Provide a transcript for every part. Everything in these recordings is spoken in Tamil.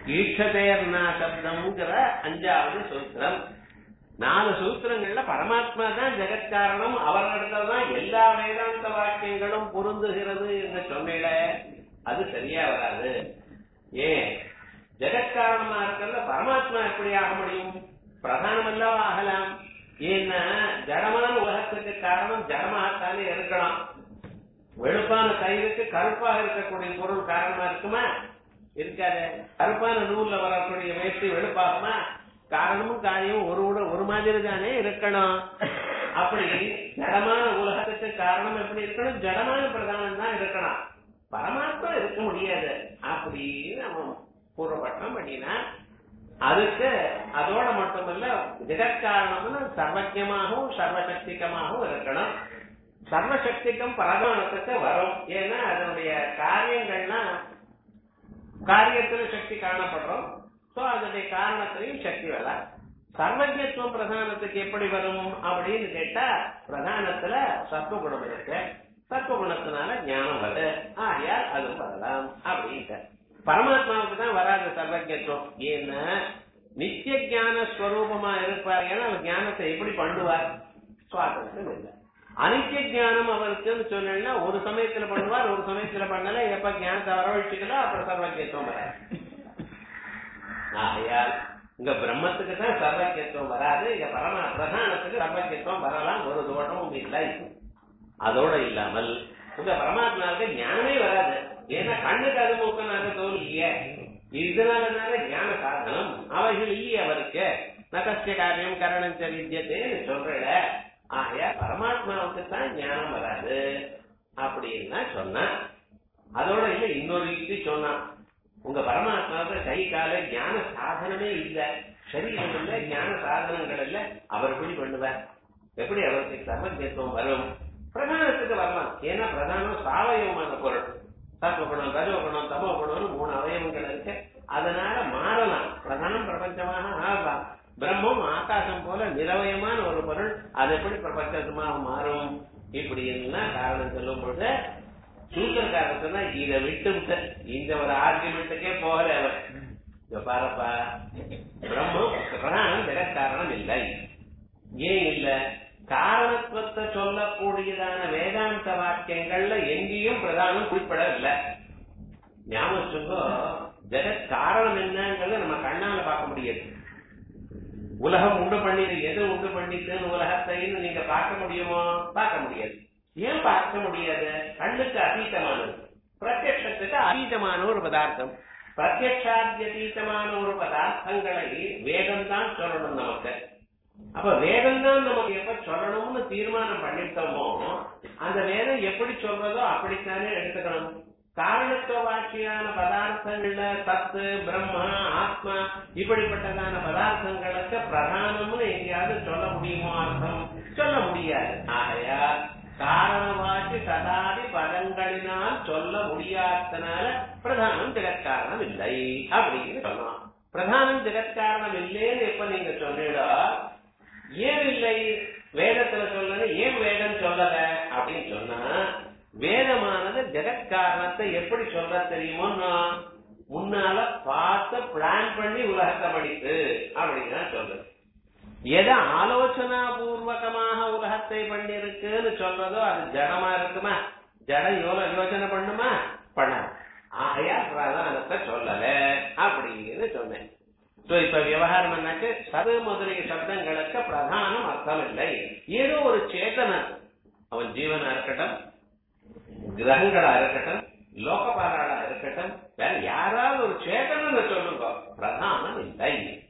ஈட்சதேர்னா சப்தம்ங்கிற அஞ்சாவது சூத்திரம் நாலு சூத்திரங்கள்ல பரமாத்மா தான் ஜெகத்காரணம் அவர்களிடத்துல தான் எல்லா வேதாந்த வாக்கியங்களும் பொருந்துகிறது என்று சொன்னேல அது சரியா வராது ஏன் ஜெகத்காரணமா இருக்கிறத பரமாத்மா எப்படி ஆக முடியும் பிரதானம் அல்லவா ஆகலாம் ஏன்னா ஜடமான உலகத்துக்கு காரணம் ஜடமாகத்தானே இருக்கலாம் வெளுப்பான தயிருக்கு கருப்பாக இருக்கக்கூடிய பொருள் காரணமா இருக்குமா இருக்காது கருப்பான நூல்ல வரக்கூடிய வேஷ்டி வெளுப்பாகுமா காரணமும் காரியமும் ஒரு உட- ஒரு மாதிரி தானே இருக்கணும் அப்படி ஜடமான உலகத்துக்கு காரணம் எப்படி இருக்கணும் ஜடமான பிரதானம் தான் இருக்கணும் பரமாத்மா இருக்க முடியாது அப்படின்னு அவன் பூர்வபட்டம் பண்ணினா அதுக்கு அதோட மட்டுமல்ல ஜெகத்காரணம்னு சர்வஜமாகவும் சர்வசக்திகமாகவும் இருக்கணும் சர்வசக்திக்கும் பரமானத்துக்கு வரும் ஏன்னா அதனுடைய காரியங்கள்லாம் காரியத்துல சக்தி காணப்படுறோம் சோ அதனுடைய காரணத்திலையும் சக்தி வரலாம் சர்வஜத்துவம் பிரதானத்துக்கு எப்படி வரும் அப்படின்னு கேட்டா பிரதானத்துல சத்துவகுணம் இருக்கு சத்துவகுணத்தினால ஞானம் வருது ஆகையால் அது வரலாம் அப்படின்ட்டு பரமாத்மாவுக்கு தான் வராது சர்வஜத்துவம் ஏன்னா நித்திய ஞான ஸ்வரூபமா இருப்பார் ஏன்னா அவர் ஞானத்தை எப்படி பண்ணுவார் சுவாதந்திரம் இல்லை அனித்திய ஞானம் அவருக்குன்னு சொன்னா ஒரு சமயத்துல பண்ணுவார் ஒரு சமயத்துல பண்ணல எப்ப ஞானத்தை வரவழைச்சுக்கலாம் அப்புறம் சர்வஜத்துவம் வராது ஆகையால் இங்க பிரம்மத்துக்கு தான் சர்வஜத்துவம் வராது இங்க பரம பிரதானத்துக்கு சர்வஜத்துவம் வரலாம் ஒரு தோட்டமும் இல்லை அதோட இல்லாமல் இங்க பரமாத்மாவுக்கு ஞானமே வராது ஏன்னா கண்ணுக்கு அது மூக்க நாக்கு தோல் இல்லையே இதனாலனால ஞான சாதனம் அவைகள் இல்லையே அவருக்கு நகசிய காரியம் கரணம் வித்தியத்தைன்னு சொல்றல ஆகையா பரமாத்மாவுக்கு தான் ஞானம் வராது அப்படின்னு சொன்னா அதோட இல்ல இன்னொரு யுக்தி சொன்னான் உங்க பரமாத்மாவுக்கு கை கால ஞான சாதனமே இல்ல சரீரம் இல்ல ஞான சாதனங்கள் இல்ல அவர் எப்படி பண்ணுவார் எப்படி அவருக்கு சர்வஜத்துவம் வரும் பிரதானத்துக்கு வரலாம் ஏன்னா பிரதானம் சாவயவமான பொருள் சத்வகுணம் ரஜோகுணம் தமோகுணம்னு மூணு அவயவங்கள் இருக்கு அதனால மாறலாம் பிரதானம் பிரபஞ்சமாக ஆகலாம் பிரம்மம் ஆகாசம் போல நிரவயமான ஒரு பொருள் அது எப்படி பிரபஞ்சமாக மாறும் இப்படி எல்லாம் காரணம் சொல்லும் பொழுது சூத்திரக்காரத்துல இதை விட்டு விட்டு இந்த ஒரு ஆர்குமெண்ட்டுக்கே போகல அவர் இங்க பாருப்பா பிரம்மம் பிரதானம் ஜெகத்காரணம் இல்லை ஏன் இல்ல காரணத்துவத்தை சொல்லக்கூடியதான வேதாந்த வாக்கியங்கள்ல எங்கேயும் பிரதானம் குறிப்பிடவில்லை ஞாபகம் வச்சுக்கோ ஜெகத் காரணம் என்னங்கிறத நம்ம கண்ணால பார்க்க முடியாது உலகம் உண்டு பண்ணிது எது உண்டு பண்ணிட்டுன்னு உலகத்தைன்னு நீங்க பார்க்க முடியுமோ பார்க்க முடியாது ஏன் பார்க்க முடியாது கண்ணுக்கு அதீதமானது பிரத்யட்சத்துக்கு அதீதமான ஒரு பதார்த்தம் பிரத்யட்சாத்தியதீதமான ஒரு பதார்த்தங்களை வேதம் தான் சொல்லணும் நமக்கு அப்ப வேதம் தான் நமக்கு எப்ப சொல்லணும்னு தீர்மானம் பண்ணிட்டோமோ அந்த வேதம் எப்படி சொல்றதோ அப்படித்தானே எடுத்துக்கணும் காரணத்துவ வாக்கியான பதார்த்தங்கள்ல சத்து பிரம்மா ஆத்மா இப்படிப்பட்டதான பதார்த்தங்களுக்கு பிரதானம்னு எங்கேயாவது சொல்ல முடியுமோ அர்த்தம் சொல்ல முடியாது ஆகையால் காரணவாக்கி சதாதி பதங்களினால் சொல்ல முடியாதனால பிரதானம் ஜெகத்காரணம் இல்லை அப்படின்னு சொல்லலாம் பிரதானம் ஜெகத்காரணம் இல்லைன்னு எப்ப நீங்க சொன்னீடோ ஏன் இல்லை வேதத்துல சொல்லணும் ஏன் வேதம் சொல்லல அப்படின்னு சொன்னா வேதமானது ஜெகத்காரணத்தை எப்படி சொல்ல தெரியுமோன்னா முன்னால பார்த்து பிளான் பண்ணி உலகத்தை படித்து அப்படின்னு சொல்றது எதை ஆலோசனா பூர்வகமாக உலகத்தை பண்ணிருக்குன்னு சொல்றதோ அது ஜடமா இருக்குமா ஜட யோல யோசனை பண்ணுமா பண்ணாது ஆகையா பிரதானத்தை சொல்லல அப்படின்னு சொன்னேன் சோ இப்ப விவகாரம் என்னாச்சு சது முதலிய சப்தங்களுக்கு பிரதானம் அர்த்தம் இல்லை ஏதோ ஒரு சேதனம் அவன் ஜீவனா இருக்கட்டும் கிரகங்களா இருக்கட்டும் லோகபாலாளா இருக்கட்டும் வேற யாராவது ஒரு சேதனத்தை சொல்லுங்க பிரதானம் இல்லை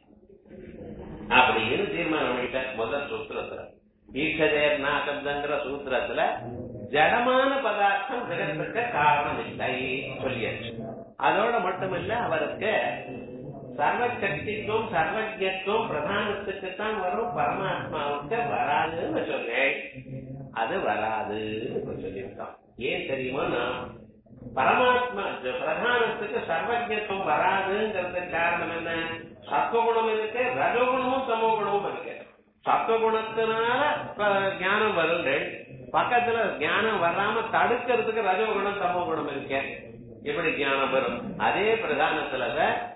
அப்படின்னு தீர்மானம் பண்ணிட்ட முதல் சூத்திரத்துல ஈஷதேர் நாசப்தங்கிற சூத்திரத்துல ஜடமான பதார்த்தம் ஜெகத்துக்கு காரணம் இல்லை சொல்லியாச்சு அதோட மட்டுமில்ல அவருக்கு சர்வசக்தித்துவம் சர்வஜத்துவம் பிரதானத்துக்கு தான் வரும் பரமாத்மாவுக்கு வராதுன்னு சொன்னேன் அது வராதுன்னு சொல்லியிருக்கோம் ஏன் தெரியுமா பரமாத்மா பிரதானத்துக்கு சர்வஜத்துவம் வராதுங்கிறதுக்கு காரணம் என்ன சத்வகுணம் இருக்கு ரஜோகுணமும் சமோகுணமும் இருக்கு சத்வகுணத்தினால ப- ஞானம் வருங்கள் பக்கத்துல ஞானம் வராம தடுக்கிறதுக்கு ரஜோகுணம் சமோகுணம் இருக்கு எப்படி ஞானம் வரும் அதே பிரதானத்துல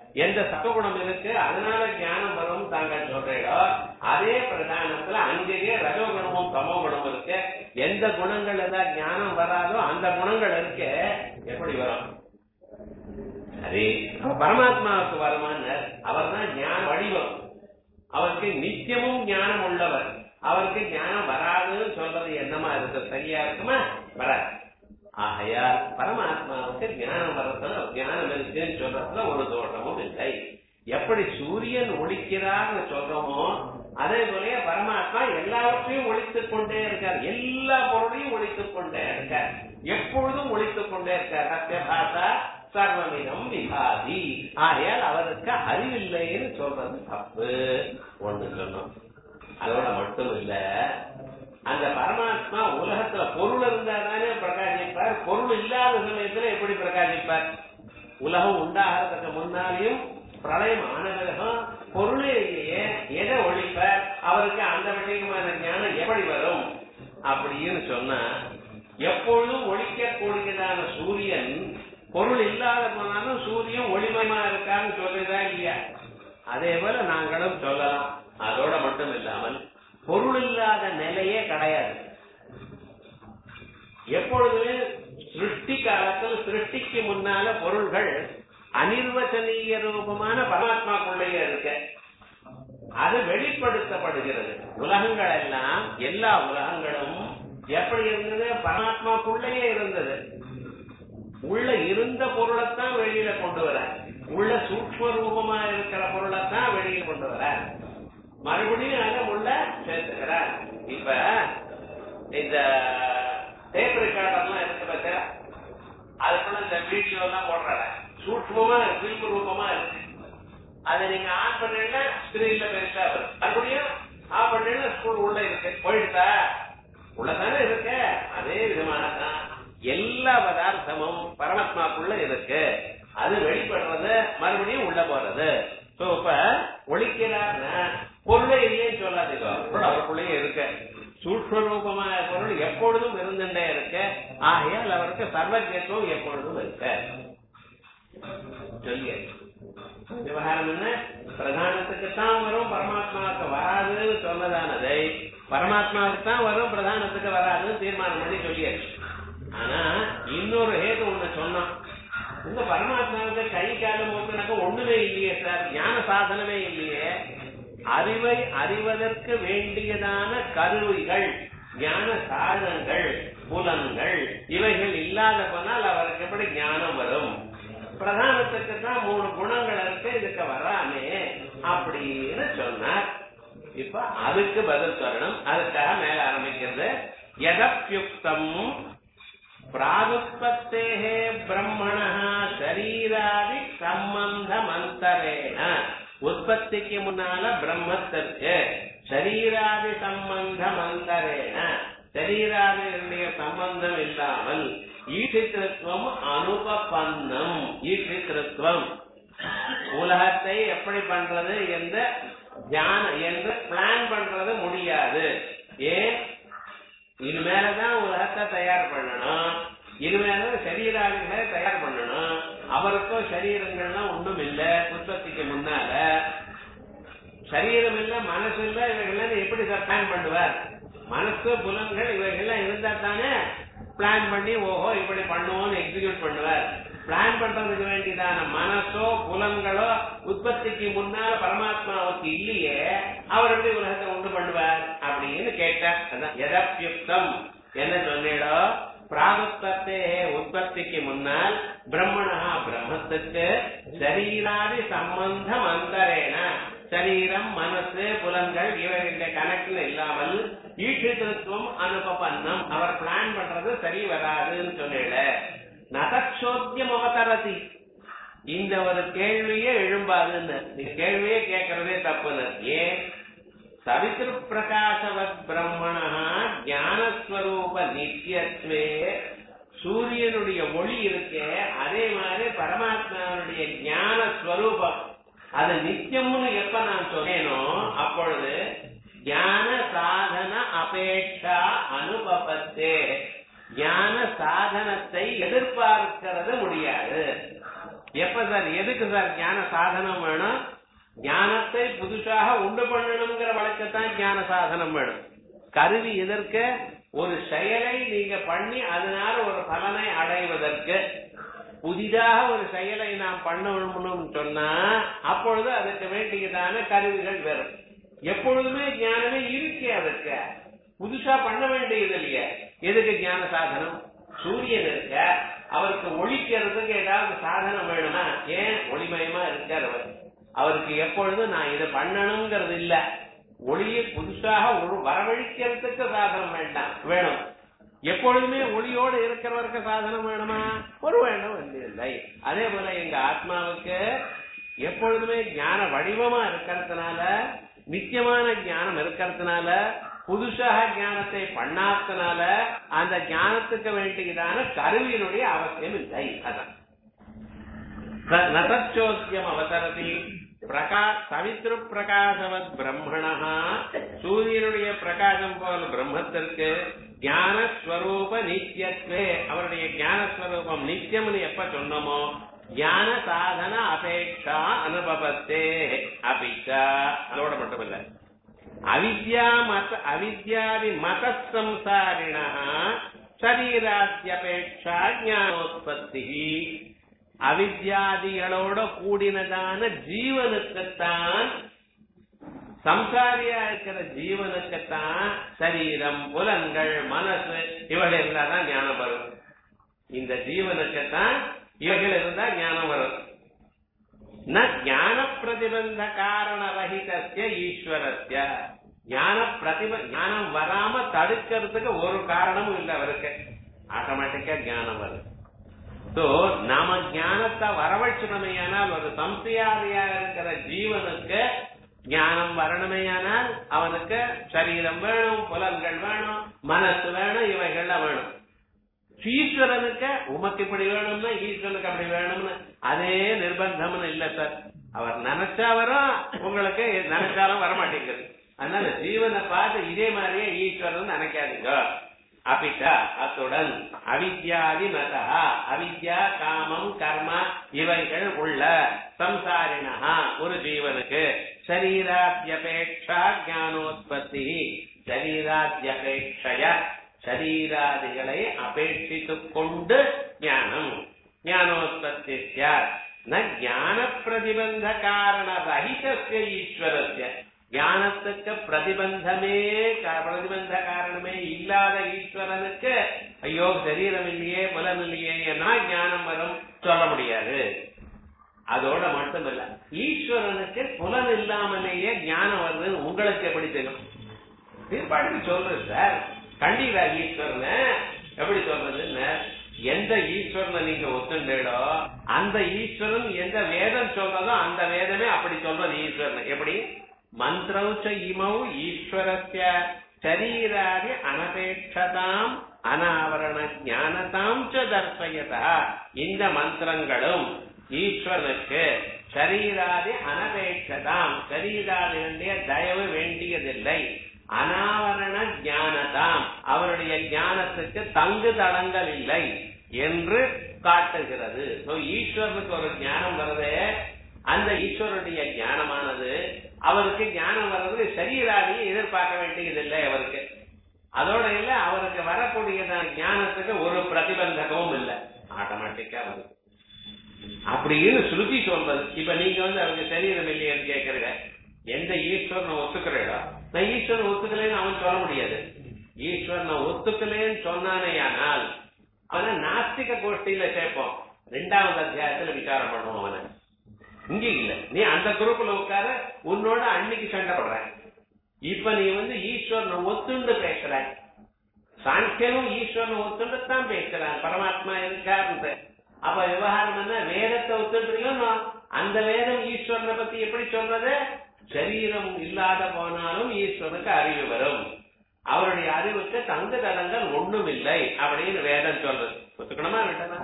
எந்த சத்துவகுணம் இருக்கு அதனால ஞானம் வரும் தாங்கள் சொல்றீங்களோ அதே பிரதானத்துல அங்கேயே ரஜோகுணமும் தமோகுணமும் இருக்கு எந்த குணங்கள் எல்லாம் ஞானம் வராதோ அந்த குணங்கள் இருக்கு எப்படி வரும் சரி அப்ப பரமாத்மாவுக்கு வருமான்னு அவர் தான் ஞான வடிவம் அவருக்கு நித்தியமும் ஞானம் உள்ளவர் அவருக்கு ஞானம் வராதுன்னு சொல்றது என்னமா இருக்கு சரியா இருக்குமா வராது ஆகையால் பரமாத்மாவுக்கு ஞானம் வர்றது ஞானம் இருக்குன்னு சொல்றதுல ஒரு தோஷமும் இல்லை எப்படி சூரியன் ஒழிக்கிறார்னு சொல்றோமோ அதே போல பரமாத்மா எல்லாவற்றையும் ஒழித்துக் கொண்டே இருக்கார் எல்லா பொருளையும் ஒழித்துக் கொண்டே இருக்கார் எப்பொழுதும் ஒழித்துக் கொண்டே இருக்கார் சத்யபாசா சர்வமிதம் விகாதி ஆகையால் அவருக்கு அறிவில்லைன்னு சொல்றது தப்பு ஒண்ணு சொன்னோம் அதோட மட்டும் இல்ல அந்த பரமாத்மா உலகத்துல பொருள் இருந்தா தானே பிரகாசிப்பார் பொருள் இல்லாத சமயத்துல எப்படி பிரகாசிப்பார் உலகம் உண்டாகிறதுக்கு முன்னாலேயும் பிரளயம் ஆன பிறகும் பொருளே இல்லையே எதை ஒழிப்பார் அவருக்கு அந்த விஷயமான ஞானம் எப்படி வரும் அப்படின்னு சொன்னா எப்பொழுதும் ஒழிக்கக்கூடியதான சூரியன் பொருள் இல்லாத போனாலும் சூரியன் ஒளிமயமா இருக்கான்னு சொல்றதா இல்லையா அதே போல நாங்களும் சொல்லலாம் அதோட மட்டும் இல்லாமல் பொருள் இல்லாத நிலையே கிடையாது எப்பொழுதுமே சிருஷ்டி காலத்தில் சிருஷ்டிக்கு முன்னால பொருள்கள் அனிர்வச்சனீய ரூபமான பரமாத்மாக்குள்ளேயே இருக்கு அது வெளிப்படுத்தப்படுகிறது உலகங்கள் எல்லாம் எல்லா உலகங்களும் எப்படி இருந்தது பரமாத்மாக்குள்ளேயே இருந்தது உள்ள இருந்த பொருளைத்தான் வெளியில கொண்டு வர உள்ள சூக்ம ரூபமா இருக்கிற பொருளைத்தான் வெளியில கொண்டு வர மறுபடியும் அதை உள்ள சேர்த்துக்கிறார் இப்ப இந்த டேப் ரெக்கார்டர்லாம் இருக்கு பார்த்தா அதுக்குள்ள இந்த வீடியோ எல்லாம் போடுறாங்க சூட்சமா பில்பு ரூபமா இருக்கு அதை நீங்க ஆன் பண்ணீங்கன்னா ஸ்கிரீன்ல பெருசா வரும் மறுபடியும் ஆஃப் பண்ணீங்கன்னா ஸ்கூல் உள்ள இருக்கு போயிடுதா உள்ளதானே இருக்கு அதே விதமான தான் எல்லா பதார்த்தமும் பரமாத்மாக்குள்ள இருக்கு அது வெளிப்படுறது மறுபடியும் உள்ள போறது சோ இப்ப ஒழிக்கிறார்னா பொருளை இல்லையே சொல்லாதீங்க பொருள் அவருக்குள்ளேயே இருக்கு சூக்ம ரூபமான பொருள் எப்பொழுதும் இருந்துட்டே இருக்கு ஆகையால் அவருக்கு சர்வஜத்துவம் எப்பொழுதும் இருக்கு சொல்லிய விவகாரம் என்ன பிரதானத்துக்கு தான் வரும் பரமாத்மாவுக்கு வராதுன்னு சொன்னதானதை பரமாத்மாவுக்கு தான் வரும் பிரதானத்துக்கு வராதுன்னு தீர்மானம் பண்ணி சொல்லியாச்சு ஆனா இன்னொரு ஹேது ஒண்ணு சொன்னோம் இந்த பரமாத்மாவுக்கு கை காலம் மூக்கினாக்க ஒண்ணுமே இல்லையே சார் ஞான சாதனமே இல்லையே அறிவை அறிவதற்கு வேண்டியதான கருவிகள் ஞான சாதனங்கள் புலன்கள் இவைகள் இல்லாத போனால் அவருக்கு எப்படி ஞானம் வரும் பிரதானத்துக்கு தான் மூணு குணங்கள் இருக்கு இதுக்கு வராமே அப்படின்னு சொன்னார் இப்ப அதுக்கு பதில் சொல்லணும் அதுக்காக மேல ஆரம்பிக்கிறது எதப்யுக்தம் பிராகுத்பத்தேः பிரம்மணः சரீராதி சம்பந்தமந்தரேன உற்பத்திக்கு முன்னால பிரம்மத்திற்கு சரீராதி சம்பந்தமந்தரேன சரீராதிகளுடைய சம்பந்தம் இல்லாமல் ஈட்டித்திருத்துவம் அனுபபன்னம் ஈட்டித்திருத்துவம் உலகத்தை எப்படி பண்றது என்ற தியான என்று பிளான் பண்றது முடியாது ஏன் இனிமேலதான் உலகத்தை தயார் பண்ணணும் இனிமேல சரீராதிகளை தயார் பண்ணணும் அவருக்கும் சரீரங்கள்லாம் ஒண்ணும் இல்ல உற்பத்திக்கு முன்னால சரீரம் இல்ல மனசு இல்ல இவைகள்லாம் எப்படி சார் பிளான் பண்ணுவார் மனசு புலன்கள் இவைகள்லாம் இருந்தா தானே பிளான் பண்ணி ஓஹோ இப்படி பண்ணுவோம்னு எக்ஸிக்யூட் பண்ணுவார் பிளான் பண்றதுக்கு வேண்டியதான மனசோ புலன்களோ உற்பத்திக்கு முன்னால பரமாத்மாவுக்கு இல்லையே அவர் எப்படி உலகத்தை உண்டு பண்ணுவார் அப்படின்னு கேட்டார் அதான் எதப்யுக்தம் என்ன சொன்னீடோ பிராகுத்தத்தே உற்பத்திக்கு முன்னால் பிரம்மணா பிரம்மத்துக்கு சரீராதி சம்பந்தம் அந்தரேன சரீரம் மனசு புலன்கள் இவைகளுடைய கணக்கில் இல்லாமல் ஈட்டுத்துவம் அனுபவன்னம் அவர் பிளான் பண்றது சரி வராதுன்னு சொல்லல நதச்சோத்தியம் அவதரதி இந்த ஒரு கேள்வியே எழும்பாதுன்னு இந்த கேள்வியே கேட்கறதே தப்புன்னு ஏன் சவித்ரு பிரகாசவத் பிரம்மணா ஞானஸ்வரூப நித்தியத்வே சூரியனுடைய ஒளி இருக்கே அதே மாதிரி பரமாத்மாவுடைய ஞான ஸ்வரூபம் அது நித்தியம்னு எப்ப நான் சொன்னேனோ அப்பொழுது ஞான சாதன அபேட்சா அனுபவத்தே ஞான சாதனத்தை எதிர்பார்க்கிறது முடியாது எப்ப சார் எதுக்கு சார் ஞான சாதனம் வேணும் ஞானத்தை புதுசாக உண்டு பண்ணணுங்கிற வழக்கத்தான் ஞான சாதனம் வேணும் கருவி எதற்கு ஒரு செயலை நீங்க பண்ணி அதனால ஒரு பலனை அடைவதற்கு புதிதாக ஒரு செயலை நாம் பண்ணணும்னு சொன்னா அப்பொழுது அதுக்கு வேண்டியதான கருவிகள் வரும் எப்பொழுதுமே ஞானமே இருக்கே அதற்கு புதுசா பண்ண வேண்டியது இல்லையா எதுக்கு ஞான சாதனம் சூரியன் இருக்க அவருக்கு ஒழிக்கிறதுக்கு ஏதாவது சாதனம் வேணுமா ஏன் ஒளிமயமா இருக்கார் அவர் அவருக்கு எப்பொழுதும் நான் இதை பண்ணணுங்கிறது இல்ல ஒளியை புதுசாக ஒரு- வரவழைக்கிறதுக்கு சாதனம் வேண்டாம் வேணும் எப்பொழுதுமே ஒளியோடு இருக்கிறவருக்கு சாதனம் வேணுமா ஒரு வேணும் இல்லை அதே போல எங்க ஆத்மாவுக்கு எப்பொழுதுமே ஞான வடிவமா இருக்கிறதுனால நித்தியமான ஞானம் இருக்கிறதுனால புதுசாக ஞானத்தை பண்ணாதனால அந்த ஞானத்துக்கு வேண்டியதான கருவியினுடைய அவசியம் இல்லை அதான் நசச்சோத்தியம் அவசரதி பிரகா சவித்ரு பிரகாசவத் பிரம்மணா சூரியனுடைய பிரகாசம் போல பிரம்மத்திற்கு ஞானஸ்வரூப நித்தியத்வே அவருடைய ஞானஸ்வரூபம் நித்தியம்னு எப்ப சொன்னோமோ ஞான சாதன அபேட்சா அனுபவத்தே அபிச்சா அதோட மட்டுமில்ல அவித்யா மத அவித்யாதி மத சம்சாரிண சரீராத்யபேட்சா ஞானோத்பத்தி அவித்யாதிகளோட கூடினதான ஜீவனுக்குத்தான் சம்சாரியா இருக்கிற ஜீவனுக்குத்தான் சரீரம் புலன்கள் மனசு இவள் இருந்தாதான் ஞானம் வரும் இந்த ஜீவனுக்குத்தான் இவைகள் இருந்தா ஞானம் வரும் ந ஞான பிரதிபந்த காரண ரஹிதஸ்ய ஈஸ்வரஸ்ய ஞான பிரதிப ஞானம் வராம தடுக்கிறதுக்கு ஒரு காரணமும் இல்லை அவருக்கு ஆட்டோமேட்டிக்கா ஞானம் வரும் சோ நாம ஞானத்தை வரவழைச்சணுமையானால் ஒரு சம்சயாரியா இருக்கிற ஜீவனுக்கு ஞானம் வரணுமையானால் அவனுக்கு சரீரம் வேணும் புலன்கள் வேணும் மனசு வேணும் இவைகள்லாம் வேணும் ஈஸ்வரனுக்கு உமக்கு இப்படி வேணும்னா ஈஸ்வரனுக்கு அப்படி வேணும்னு அதே நிர்பந்தம்னு இல்ல சார் அவர் நினைச்சா வரும் உங்களுக்கு நினைச்சாலும் வரமாட்டேங்குது அதனால ஜீவனை பார்த்து இதே மாதிரியே ஈஸ்வரன் நினைக்காதீங்க அபிட்டா அத்துடன் அவித்யாதி மதா அவித்யா காமம் கர்ம இவைகள் உள்ள சம்சாரிணா ஒரு ஜீவனுக்கு சரீராத்யபேட்சா ஞானோத்பத்தி சரீராத்யபேட்சய சரீராதிகளை அபேட்சித்துக் கொண்டு ஞானம் ஞானோத்பத்தி ந ஞான பிரதிபந்த காரண ரஹிதஸ்ய ஈஸ்வரஸ்ய ஞானத்துக்கு பிரதிபந்தமே க- பிரதிபந்த காரணமே இல்லாத ஈஸ்வரனுக்கு ஐயோ சரீரம் இல்லையே புலன் இல்லையே என்ன ஞானம் வரும் சொல்ல முடியாது அதோட மட்டுமல்ல ஈஸ்வரனுக்கு புலன் இல்லாமலேயே ஞானம் வருதுன்னு உங்களுக்கு எப்படி தெரியும் பிற்பாடு சொல்றது சார் கண்டிப்பா ஈஸ்வரனை எப்படி சொல்றதுன்னு எந்த ஈஸ்வரனை நீங்க ஒத்துண்டோ அந்த ஈஸ்வரன் எந்த வேதம் சொல்றதோ அந்த வேதமே அப்படி சொல்றது ஈஸ்வரன் எப்படி மந்திரௌச்ச இமௌ ஈஸ்வரஸ்ய சரீராதி அனபேட்சதாம் அனாவரண ஞானதாம் ச தர்சயதா இந்த மந்திரங்களும் ஈஸ்வரனுக்கு சரீராதி அனபேட்சதாம் சரீராதிகளுடைய தயவு வேண்டியதில்லை அனாவரண ஞானதாம் அவருடைய ஞானத்துக்கு தங்கு தடங்கள் இல்லை என்று காட்டுகிறது So, ஈஸ்வரனுக்கு ஒரு ஞானம் வருது அந்த ஈஸ்வரனுடைய ஞானமானது அவருக்கு ஞானம் வர்றது சரீராதியை எதிர்பார்க்க வேண்டியதில்லை அவருக்கு அதோட இல்ல அவருக்கு வரக்கூடியதான ஞானத்துக்கு ஒரு பிரதிபந்தகமும் இல்லை ஆட்டோமேட்டிக்கா வருது அப்படின்னு ஸ்ருதி சொல்றது இப்ப நீங்க வந்து அவருக்கு சரீரம் இல்லையேன்னு கேக்குறீங்க எந்த ஈஸ்வரனை ஒத்துக்கிறீடோ நான் ஈஸ்வரன் ஒத்துக்கலைன்னு அவன் சொல்ல முடியாது ஈஸ்வரனை ஒத்துக்கலைன்னு சொன்னானேயானால் அவனை நாஸ்திக கோஷ்டியில சேர்ப்போம் ரெண்டாவது அத்தியாயத்துல விசாரம் பண்ணுவோம் அவனை இங்க இல்ல நீ அந்த குரூப்ல உட்கார உன்னோட அன்னைக்கு சண்டை படுற இப்ப நீ வந்து ஈஸ்வரனை ஒத்துண்டு பேசுற சாங்கியனும் ஈஸ்வரனை ஒத்துண்டு தான் பேசுறான் பரமாத்மா இருக்காருன்ற அப்ப விவகாரம் என்ன வேதத்தை ஒத்துன்றீங்களோ அந்த வேதம் ஈஸ்வரனை பத்தி எப்படி சொல்றது சரீரம் இல்லாத போனாலும் ஈஸ்வரனுக்கு அறிவு வரும் அவருடைய அறிவுக்கு தங்கு தடங்கள் ஒண்ணும் இல்லை அப்படின்னு வேதம் சொல்றது ஒத்துக்கணுமா வேண்டாமா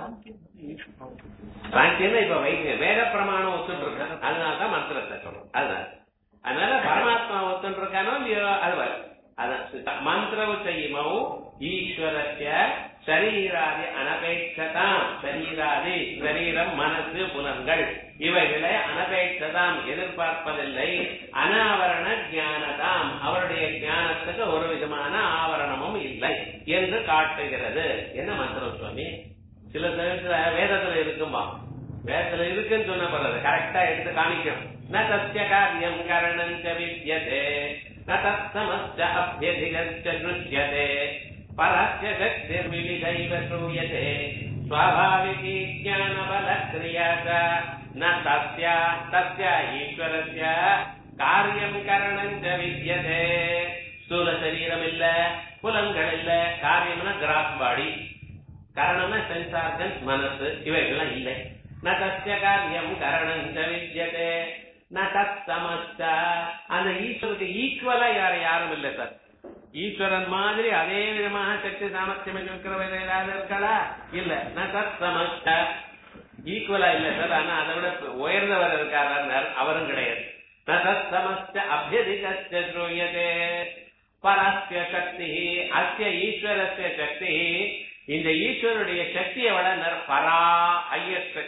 சாங்கியம் இப்ப வைத்திய வேத பிரமாணம் ஒத்துட்டு இருக்காங்க அதனாலதான் மந்திரத்தை சொல்றோம் அதனால அதனால பரமாத்மா ஒத்துட்டு இருக்கானோ இல்லையோ அது வரும் அதான் மந்திர செய்யுமோ ஈஸ்வரஸ்ய சரீராதி அனபேட்சதாம் சரீராதி சரீரம் மனசு புலன்கள் இவைகளை அனபேட்சதாம் எதிர்பார்ப்பதில்லை அனாவரண ஞானதாம் அவருடைய ஞானத்துக்கு ஒரு விதமான ஆவரணமும் இல்லை என்று காட்டுகிறது என்ன மந்திரம் சுவாமி சில சமயத்துல வேதத்துல இருக்குமா வேதத்துல இருக்குன்னு சொன்ன பிறகு கரெக்டா எடுத்து காமிக்கணும் ந சத்திய காரியம் கரணஞ்ச வித்யதே ந தத்தமஸ்ச அபியதிகச்ச திருஷ்யதே பரஸ்ய சக்திர்விவிதைவ ஸ்ரூயதே स्वाभाविकी ज्ञानबलक्रिया च न तस्य तस्य ஈஸ்வரஸ்ய காரியம் கரணம் ச வித்யதே ஸ்தூல சரீரம் இல்ல புலன்கள் இல்ல காரியம்னா கிராஸ் பாடி கரணம்னா சென்ஸ் ஆர்கன்ஸ் மனசு இவைகள்லாம் இல்லை ந தஸ்ய காரியம் கரணம் ச வித்யதே ந தத்தமஸ்த அந்த ஈஸ்வருக்கு ஈக்குவலா யார யாரும் இல்லை சார் ஈஸ்வரன் மாதிரி அதே விதமாக சக்தி சாமர்த்தியம் இருக்கிறவர் ஏதாவது இருக்காளா இல்ல ந தத்தமஸ்த ஈக்குவலா இல்ல சார் ஆனா அதை விட உயர்ந்தவர் இருக்கார் அவரும் கிடையாது ந தத்தமஸ்த அபியதிகஸ்ய ஸ்ரூயதே பரஸ்ய சக்தி அஸ்ய ஈஸ்வரஸ்ய சக்தி இந்த ஈஸ்வருடைய சக்தியை விட நர் பரா ஹையஸ்ட்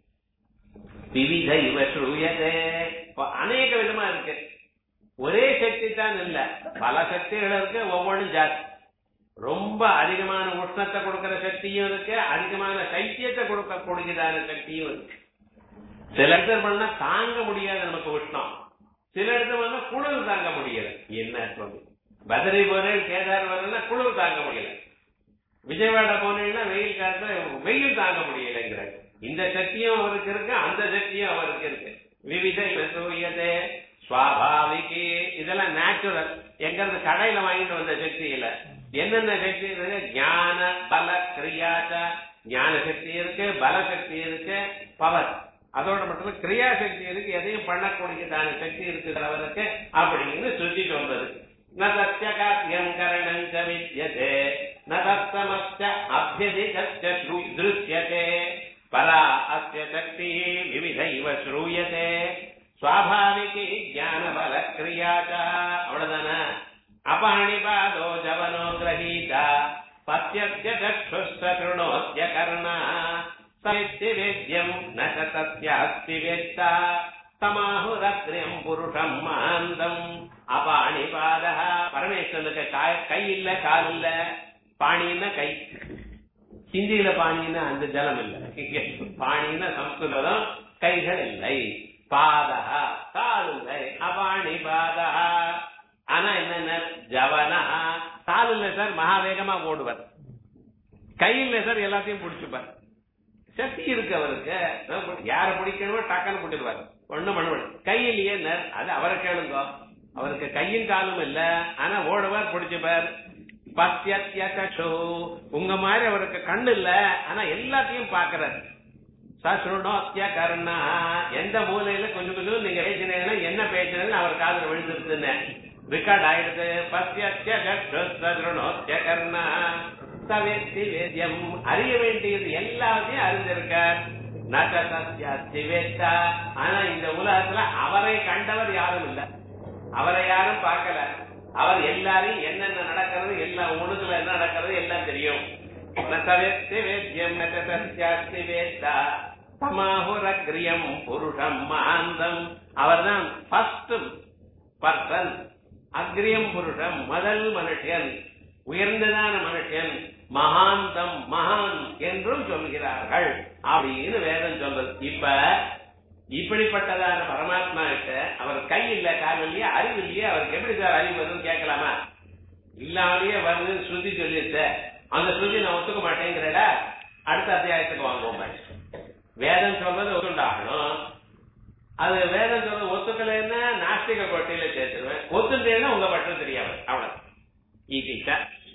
விவித இவ ஸ்ரூயதே இப்ப அநேக விதமா இருக்கு ஒரே சக்தி தான் இல்ல பல சக்திகள் இருக்கு ஒவ்வொன்றும் ஜாஸ்தி ரொம்ப அதிகமான உஷ்ணத்தை கொடுக்கிற சக்தியும் இருக்கு அதிகமான சைத்தியத்தை கொடுக்கக்கூடியதான சக்தியும் இருக்கு சில இடத்துல பண்ணா தாங்க முடியாது நமக்கு உஷ்ணம் சில இடத்துல பண்ணா குளிர் தாங்க முடியல என்ன சொல்லு பதரி போனேன் கேதார் வரலன்னா குளிர் தாங்க முடியல விஜயவாடா போனீங்கன்னா வெயில் காலத்துல வெயில் தாங்க முடியலைங்கிறாங்க இந்த சக்தியும் அவருக்கு இருக்கு அந்த சக்தியும் அவருக்கு இருக்கு விவித சூரியதே சுவாபாவிகி இதெல்லாம் நேச்சுரல் எங்க இருந்து கடையில வாங்கிட்டு வந்த சக்தி இல்ல என்னென்ன சக்தி இருக்கு ஞான பல கிரியாச்ச ஞான சக்தி இருக்கு பல சக்தி இருக்கு பவர் அதோட மட்டும் கிரியா சக்தி இருக்கு எதையும் பண்ணக்கூடியதான சக்தி இருக்கு அவருக்கு அப்படின்னு சுத்தி சொல்றது ந சத்திய காத்தியம் கரணம் ச வித்யதே ந தத்தமச்ச அபியதிகச்ச திருஷ்யதே பரா அஸ்ய சக்தி விவிதைவ ஸ்ரூயதே சுவாபாவிகி ஞான பல கிரியாச்ச அவ்வளவுதானே அபாணிபாதோ ஜவனோ கிரகீதா பத்தியஸ்ய சக்ஷுஸ்த திருணோஸ்ய கர்ணா சமித்தி வேத்யம் ந தஸ்யாஸ்தி வேத்தா தமாஹுரத்ரியம் புருஷம் மாந்தம் அபாணிபாத பரமேஸ்வரனுக்கு கை இல்ல கால் இல்ல பாணின்னா கை ஹிந்தியில பாணின்னா அந்த ஜலம் இல்ல பாணின்னா சம்ஸ்கிருதம் கைகள் இல்லை பாதா கால் இல்லை அபாணி பாதா ஆனா என்ன ஜவனா கால் இல்ல சார் மகாவேகமா ஓடுவார் கை இல்ல சார் எல்லாத்தையும் பிடிச்சுப்பார் சக்தி இருக்கு அவருக்கு யார பிடிக்கணுமோ டக்குன்னு பிடிச்சிருவார் ஒண்ணும் பண்ண கை இல்லையே அது அவரை கேளுங்க அவருக்கு கையும் காலும் இல்ல ஆனா ஓடுவார் பிடிச்சுப்பார் பத்தியோ உங்க மாதிரி அவருக்கு கண்ணு இல்ல ஆனா எல்லாத்தையும் பாக்குறாரு சசுணோத்திய கர்ணா எந்த மூலையில கொஞ்சம் கொஞ்சம் நீங்க பேசினீங்கன்னா என்ன பேசுறேன்னு அவர் காதுல விழுந்துருதுன்னு ரெக்கார்ட் ஆயிடுது பத்தியத்திய சசுணோத்திய கர்ணா சவேத்தி வேத்தியம் அறிய வேண்டியது எல்லாத்தையும் அறிந்திருக்கார் நகசத்யாஸ்தி வேத்தா ஆனா இந்த உலகத்துல அவரை கண்டவர் யாரும் இல்ல அவரை யாரும் பார்க்கல அவர் எல்லாரையும் என்னென்ன நடக்கிறது எல்லா உணத்துல என்ன நடக்கிறது எல்லாம் தெரியும் நசவேத்தி வேத்தியம் நகசத்யாஸ்தி வேத்தா சமாஹுரக்ரியம் புருஷம் மகாந்தம் அவர்தான் ஃபர்ஸ்ட் பர்சன் அக்ரியம் புருஷம் முதல் மனுஷன் உயர்ந்ததான மனுஷன் மகாந்தம் மகான் என்றும் சொல்கிறார்கள் அப்படின்னு வேதம் சொல்றது இப்ப இப்படிப்பட்டதான பரமாத்மா கிட்ட அவர் கை இல்ல கால் இல்லையா அறிவு இல்லையா அவருக்கு எப்படி சார் அறிவு வருதுன்னு கேட்கலாமா இல்லாமலேயே வருது ஸ்ருதி சொல்லிருச்ச அந்த ஸ்ருதி நான் ஒத்துக்க மாட்டேங்கிறட அடுத்த அத்தியாயத்துக்கு வாங்குவோம் வேதம் சொல்றது ஒத்துண்டாகணும் அது வேதம் சொல்றது ஒத்துக்கலைன்னா நாஸ்திக கோட்டையில சேர்த்துருவேன் ஒத்துட்டேன்னா உங்க பட்டம் தெரியாம அவ்வளவு ஈட்டிச்ச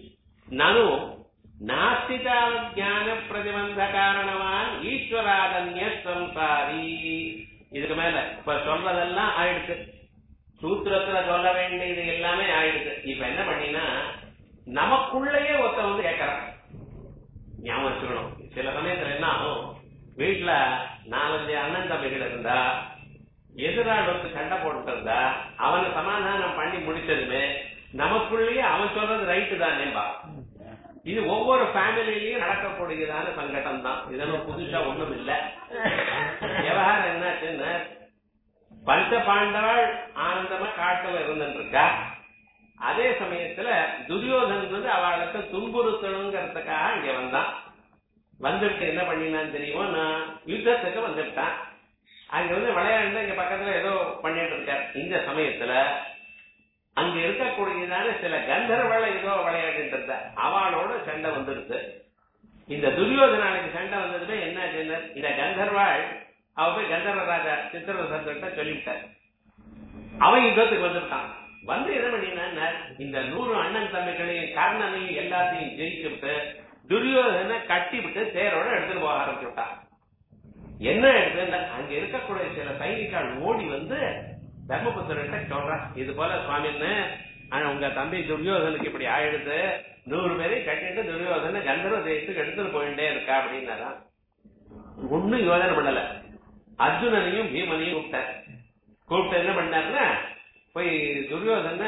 நனு நாஸ்திதா ஞான பிரதிபந்த காரணவான் ஈஸ்வராதன்ய சம்சாரி இதுக்கு மேல இப்ப சொல்றதெல்லாம் ஆயிடுச்சு சூத்திரத்துல சொல்ல வேண்டியது எல்லாமே ஆயிடுச்சு இப்ப என்ன பண்ணீங்கன்னா நமக்குள்ளேயே ஒருத்த வந்து கேட்கறான் ஞாபகம் வச்சுக்கணும் சில சமயத்துல என்ன ஆகும் வீட்டுல நாலஞ்சு அண்ணன் தம்பிகள் இருந்தா எதிராள் வந்து சண்டை போட்டு இருந்தா அவனை சமாதானம் பண்ணி முடிச்சதுமே நமக்குள்ளேயே அவன் சொல்றது ரைட்டு தானேம்பா இது ஒவ்வொரு ஃபேமிலிலையும் நடக்கக்கூடியதான சங்கடம் தான் இதெல்லாம் புதுசா ஒண்ணும் இல்ல விவகாரம் என்னாச்சுன்னா பஞ்ச பாண்டவாள் ஆனந்தமா காட்டுல இருந்துட்டு இருக்கா அதே சமயத்துல துரியோதன் வந்து அவளுக்கு துன்புறுத்தணுங்கிறதுக்காக இங்க வந்தான் வந்துட்டு என்ன பண்ணினான்னு தெரியுமோ நான் யுத்தத்துக்கு வந்துட்டான் அங்க வந்து விளையாண்டு இங்க பக்கத்துல ஏதோ பண்ணிட்டு இருக்கார் இந்த சமயத்துல அங்க இருக்கக்கூடியதான சில கந்தர்வளை ஏதோ விளையாடிட்டு இருந்த அவளோட சண்டை வந்துருது இந்த துரியோதனாளுக்கு சண்டை வந்ததுமே என்ன ஆச்சுன்னா இந்த கந்தர்வாள் அவ போய் கந்தர்வ ராஜா சித்திரவசர்கிட்ட சொல்லிவிட்டார் அவன் யுத்தத்துக்கு வந்துட்டான் வந்து என்ன பண்ணினா இந்த நூறு அண்ணன் தம்பிகளையும் கர்ணனையும் எல்லாத்தையும் ஜெயிச்சுட்டு துரியோதனை கட்டி விட்டு தேரோட எடுத்துட்டு போக ஆரம்பிச்சுட்டான் என்ன எடுத்து அங்க இருக்கக்கூடிய சில சைனிக்கால் ஓடி வந்து தர்மபுத்திரர்கிட்ட சொல்றான் இது போல சுவாமின்னு ஆனா உங்க தம்பி துரியோதனுக்கு இப்படி ஆயிடுது நூறு பேரை கட்டிட்டு துரியோதனை கந்தர்வ தேசத்துக்கு எடுத்துட்டு போயிட்டே இருக்கா அப்படின்னாராம் ஒண்ணும் யோசனை பண்ணல அர்ஜுனனையும் பீமனையும் கூப்பிட்டார் கூப்பிட்டு என்ன பண்ணாருன்னா போய் துரியோதன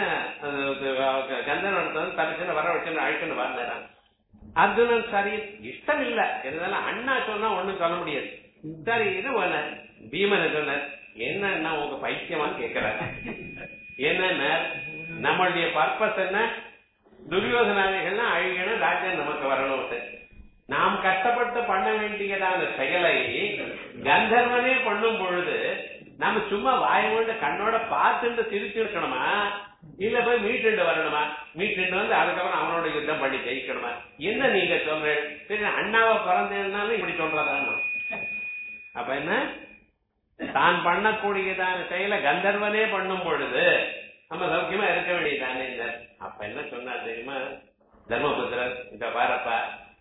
கந்தர்வன் தனக்கு வர வச்சு அழைக்கணும் வந்தாராம் அர்ஜுனன் சரி இஷ்டம் இல்ல இருந்தாலும் அண்ணா சொன்னா ஒண்ணும் சொல்ல முடியாது சரி இது போனார் பீமன் சொன்னார் என்னன்னா உங்க பைத்தியமான்னு கேக்குறாரு என்னன்னா நம்மளுடைய பர்பஸ் என்ன துரியோதனாதிகள்னா அழிகணும் ராஜ்யம் நமக்கு வரணும் நாம் கஷ்டப்பட்டு பண்ண வேண்டியதான செயலை கந்தர்வனே பண்ணும் பொழுது நம்ம சும்மா வாயோட கண்ணோட பார்த்துட்டு சிரிச்சு இருக்கணுமா இல்ல போய் மீட்டுண்டு வரணுமா மீட்டுண்டு வந்து அதுக்கப்புறம் அவனோட யுத்தம் பண்ணி ஜெயிக்கணுமா என்ன நீங்க சொல்ற சரி அண்ணாவை பிறந்ததுனாலும் இப்படி சொல்றதான்னு அப்ப என்ன தான் பண்ணக்கூடியதான செயலை கந்தர்வனே பண்ணும் பொழுது நம்ம சௌக்கியமா இருக்க வேண்டியதானே அப்ப என்ன சொன்னா தெரியுமா தர்மபுத்திரர் இந்த பாரப்பா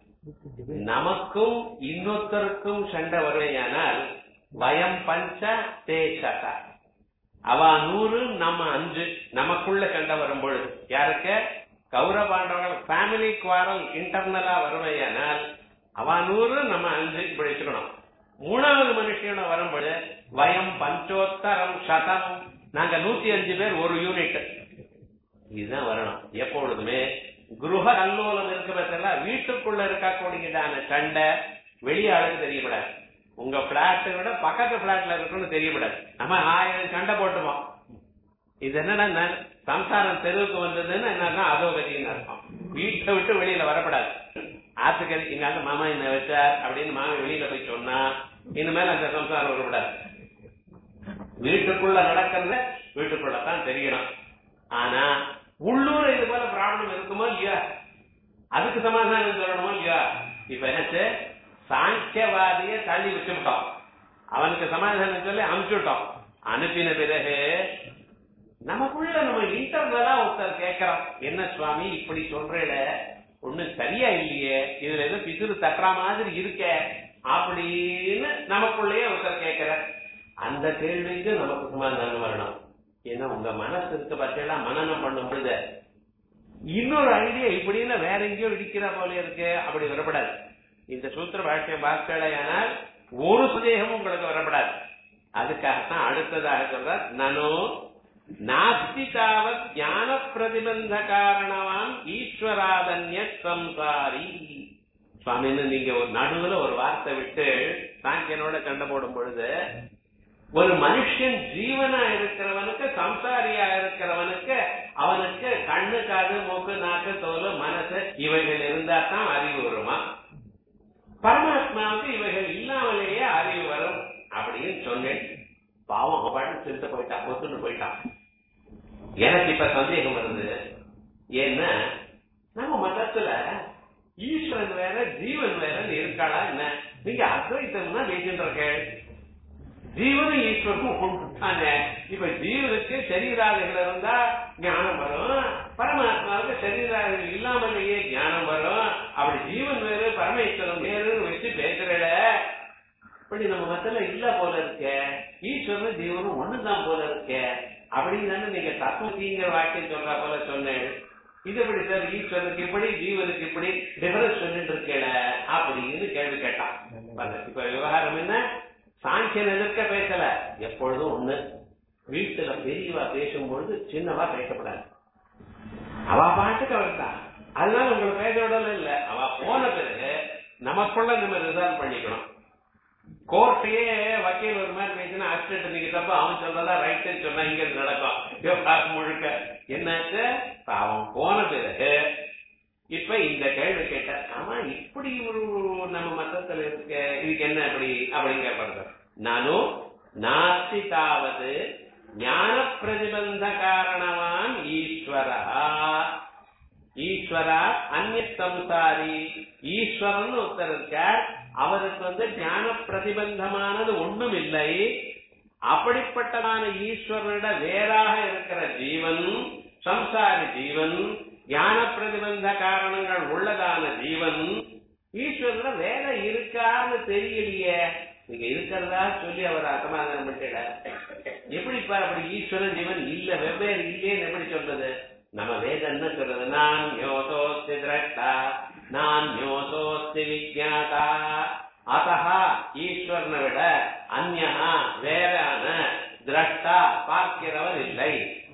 நமக்கும் இன்னொருத்தருக்கும் சண்டை வருவையானால் வயம் பஞ்ச தேசக அவ நூறு நம்ம அஞ்சு நமக்குள்ள சண்டை வரும் பொழுது யாருக்கு கௌரவ பாண்டவர்கள் ஃபேமிலி குவாரல் இன்டர்னலா வருவையானால் அவ நூறு நம்ம அஞ்சு இப்படி வச்சுக்கணும் மூணாவது மனுஷனோட வரும்போது வயம் பஞ்சோத்தரம் சதம் நாங்க நூத்தி அஞ்சு பேர் ஒரு யூனிட் இதுதான் வரணும் எப்பொழுதுமே குருஹ கல்லோலம் இருக்கிறதெல்லாம் வீட்டுக்குள்ள இருக்கக்கூடியதான சண்டை வெளியாளுக்கு தெரியப்படாது உங்க பிளாட்டை விட பக்கத்து பிளாட்ல இருக்குன்னு தெரியப்படாது நம்ம ஆயிரம் சண்டை போட்டுவோம் இது என்னன்னா சம்சாரம் தெருவுக்கு வந்ததுன்னு என்னன்னா அதோ கதின்னு அர்த்தம் வீட்டை விட்டு வெளியில வரப்படாது ஆத்துக்கறி எங்க அந்த மாமா என்ன வச்சார் அப்படின்னு மாமா வெளியில போய் சொன்னா இனிமேல் அந்த சம்சாரம் வரக்கூடாது வீட்டுக்குள்ள நடக்கிறத வீட்டுக்குள்ளதான் தெரியணும் ஆனா உள்ளூர் இது போல ப்ராப்ளம் இருக்குமோ இல்லையா அதுக்கு சமாதானம் சொல்லணுமோ இல்லையா இப்ப என்னாச்சு சாங்கியவாதிய தள்ளி வச்சுட்டோம் அவனுக்கு சமாதானம் சொல்லி அனுப்பிச்சுட்டோம் அனுப்பின பிறகு நமக்குள்ள நம்ம இன்டர்னலா ஒருத்தர் கேட்கிறோம் என்ன சுவாமி இப்படி சொல்றேல ஒண்ணு சரியா இல்லையே இதுல ஏதோ பிசுறு தட்டுற மாதிரி இருக்க அப்படின்னு நமக்குள்ளேயே ஒருத்தர் கேட்கிற அந்த கேள்விக்கு நமக்கு சமாதானம் வரணும் ஏன்னா உங்க மனசு இருக்க பற்றியெல்லாம் மனநம் பண்ணும் பொழுது இன்னொரு ஐடியா இப்படின்னு வேற எங்கேயோ இடிக்கிற போல இருக்கு அப்படி வரப்படாது இந்த சூத்திர பாஷ்யம் பார்த்தேனால் ஒரு சந்தேகமும் உங்களுக்கு வரப்படாது அதுக்காகத்தான் அடுத்ததாக சொல்ற நனோ நாஸ்தி தாவத் ஞான பிரதிபந்த காரணவான் ஈஸ்வராதன்ய சம்சாரி சுவாமின்னு நீங்க ஒரு நடுவுல ஒரு வார்த்தை விட்டு சாங்கியனோட சண்டை போடும் பொழுது ஒரு மனுஷன் ஜீவனா இருக்கிறவனுக்கு சம்சாரியா இருக்கிறவனுக்கு அவனுக்கு கண்ணு காது மூக்கு நாக்கு தோல் மனசு இவைகள் இருந்தா தான் அறிவு வருமா பரமாத்மாவுக்கு இவைகள் இல்லாமலேயே அறிவு வரும் அப்படின்னு சொன்னேன் பாவம் அவன் பாட்டு சிரித்து போயிட்டான் ஒத்துன்னு போயிட்டான் எனக்கு இப்ப சந்தேகம் வருது ஏன்னா நம்ம மதத்துல ஈஸ்வரன் வேற ஜீவன் வேற இருக்காளா என்ன நீங்க அத்வைத்தம்னா பேசின்றீர்கள் ஜீவனும் ஈஸ்வரனும் ஒன்றுதானே இப்ப ஜீவனுக்கு சரீராதிகள் இருந்தா ஞானம் வரும் பரமாத்மாவுக்கு சரீராதிகள் இல்லாமலேயே ஞானம் வரும் அப்படி ஜீவன் வேறு பரமேஸ்வரன் வேறுன்னு வச்சு பேசுறல இப்படி நம்ம மத்தில இல்ல போல இருக்க ஈஸ்வரனும் ஜீவனும் ஒண்ணுதான் போல இருக்க அப்படின்னு தானே நீங்க தத்துவத்திங்கிற வாக்கியம் சொல்ற போல சொன்னேன் இது எப்படி சார் ஈஸ்வரனுக்கு இப்படி ஜீவனுக்கு இப்படி டிஃபரன்ஸ் சொல்லிட்டு இருக்கல அப்படின்னு கேள்வி கேட்டான் இப்ப விவகாரம் என்ன சாங்கியன் எதிர்க்க பேசல எப்பொழுதும் ஒண்ணு வீட்டுல பெரியவா பேசும்பொழுது சின்னவா பேசப்படாது அவ பாட்டுக்கு அவர்தான் அதனால உங்களை பேச விடல இல்ல அவ போன பிறகு நமக்குள்ள நம்ம ரிசால்வ் பண்ணிக்கணும் கோர்ட்லயே வக்கீல் ஒரு மாதிரி பேசினா அசிஸ்டன்ட் நீங்க தப்ப அவன் சொல்றதா ரைட்டு சொன்னா இங்க இருந்து நடக்கும் விவகாரம் முழுக்க என்னாச்சு இப்ப அவன் போன பிறகு இப்ப இந்த கேள்வி கேட்ட ஆமா இப்படி ஒரு நம்ம மத்தத்துல இருக்க இதுக்கு என்ன அப்படி அப்படின்னு கேட்பறது நானும் நாஸ்திதாவது ஞான பிரதிபந்த காரணவான் ஈஸ்வரா ஈஸ்வரா அந்நிய சம்சாரி ஈஸ்வரன் ஒருத்தர் இருக்கார் அவருக்கு வந்து ஞான பிரதிபந்தமானது ஒண்ணும் இல்லை அப்படிப்பட்டதான ஈஸ்வரனிட வேறாக இருக்கிற ஜீவன் சம்சாரி ஜீவன் ஞான பிரதிபந்த காரணங்கள் உள்ளதான ஜீவன் ஈஸ்வரன வேற இருக்கான்னு தெரியலையே நீங்க இருக்கிறதா சொல்லி அவர் அசமாதானம் பண்ணிட எப்படிப்பா அப்படி ஈஸ்வரன் ஜீவன் இல்ல வெவ்வேறு இல்லையேன்னு எப்படி சொல்றது நம்ம வேதம் என்ன சொல்றது நான் யோசோஸ்தி திரஷ்டா நான் யோசோஸ்தி விஜாதா அத்தஹா ஈஸ்வரனை விட அந்யஹா வேறான திரஷ்டா பார்க்கிறவர் இல்லை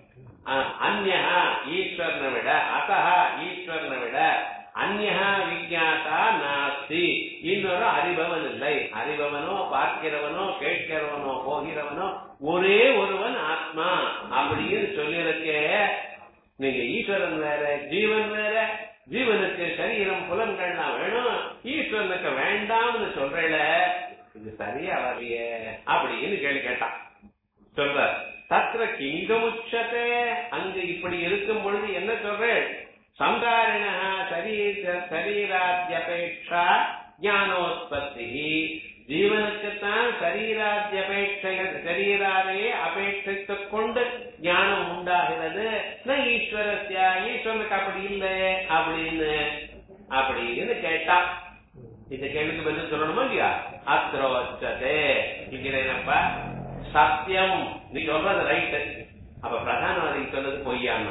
அந்யஹா ஈஸ்வரனை விட அத்தஹா ஈஸ்வரனை விட அந்யஹா விஜாதா நாஸ்தி இன்னொரு அறிபவன் இல்லை அறிபவனோ பார்க்கிறவனோ கேட்கிறவனோ போகிறவனோ ஒரே ஒருவன் ஆத்மா அப்படின்னு சொல்லியிருக்கே நீங்க ஈஸ்வரன் வேற ஜீவன் வேற ஜீவனுக்கு சரீரம் புலன்கள்லாம் வேணும் ஈஸ்வரனுக்கு வேண்டாம்னு சொல்றேல இது சரியா வரலையே அப்படின்னு கேள்வி கேட்டான் சொல்ற தத்திர கிங்கமுச்சதே அங்கு இப்படி இருக்கும் பொழுது என்ன சொல்றேன் சம்சாரிண சரீர சரீராத்யபேட்சா ஞானோத்பத்தி ஜீவனுக்குத்தான் சரீராத்யபேட்சைகள் சரீராரையே அபேட்சித்துக் கொண்டு ஞானம் உண்டாகிறது ந ஈஸ்வரஸ்யா ஈஸ்வரனுக்கு அப்படி இல்லை அப்படின்னு அப்படின்னு கேட்டா இந்த கேள்விக்கு பதில் சொல்லணுமா இல்லையா அத்ரோச்சதே இங்க என்னப்பா சத்தியம் நீ சொல்றது ரைட்டு அப்ப பிரதானவாதி சொன்னது பொய்யான்னு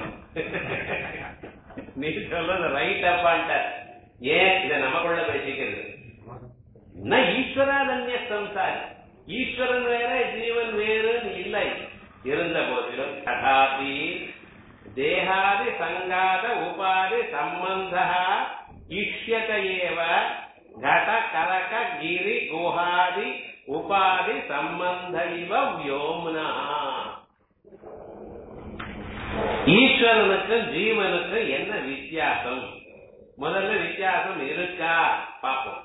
நீ சொல்றது ரைட் அப்பான்ட்ட ஏன் இதை நமக்குள்ள பேசிக்கிறது என்ன ஈஸ்வராதன்ய சம்சாரி ஈஸ்வரன் வேற ஜீவன் வேறுன்னு இல்லை இருந்த போதிலும் ததாபி தேகாதி சங்காத உபாதி சம்பந்த இஷ்யத ஏவ கட கரக கிரி குஹாதி உபாதி சம்பந்த இவ வியோம்னா ஈஸ்வரனுக்கும் ஜீவனுக்கும் என்ன வித்தியாசம் முதல்ல வித்தியாசம் இருக்கா பார்ப்போம்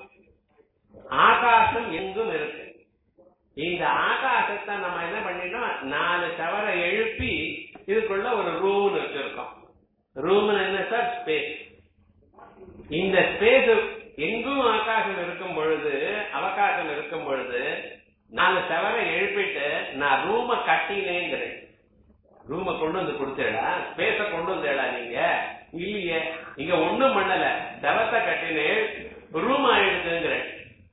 ஆகாசம் எங்கும் இருக்கு இந்த ஆகாசத்தை நம்ம என்ன பண்ணிட்டோம் நாலு சவரை எழுப்பி இதுக்குள்ள ஒரு ரூம் வச்சிருக்கோம் ரூம் என்ன சார் ஸ்பேஸ் இந்த ஸ்பேஸ் எங்கும் ஆகாசம் இருக்கும் பொழுது அவகாசம் இருக்கும் பொழுது நாலு சவரை எழுப்பிட்டு நான் ரூம கட்டினேங்கிறேன் ரூம கொண்டு வந்து கொடுத்தேடா ஸ்பேஸ கொண்டு வந்தேடா நீங்க இல்லையே இங்க ஒண்ணும் பண்ணல செவத்தை கட்டினேன் ரூம் ஆயிடுதுங்கிறேன்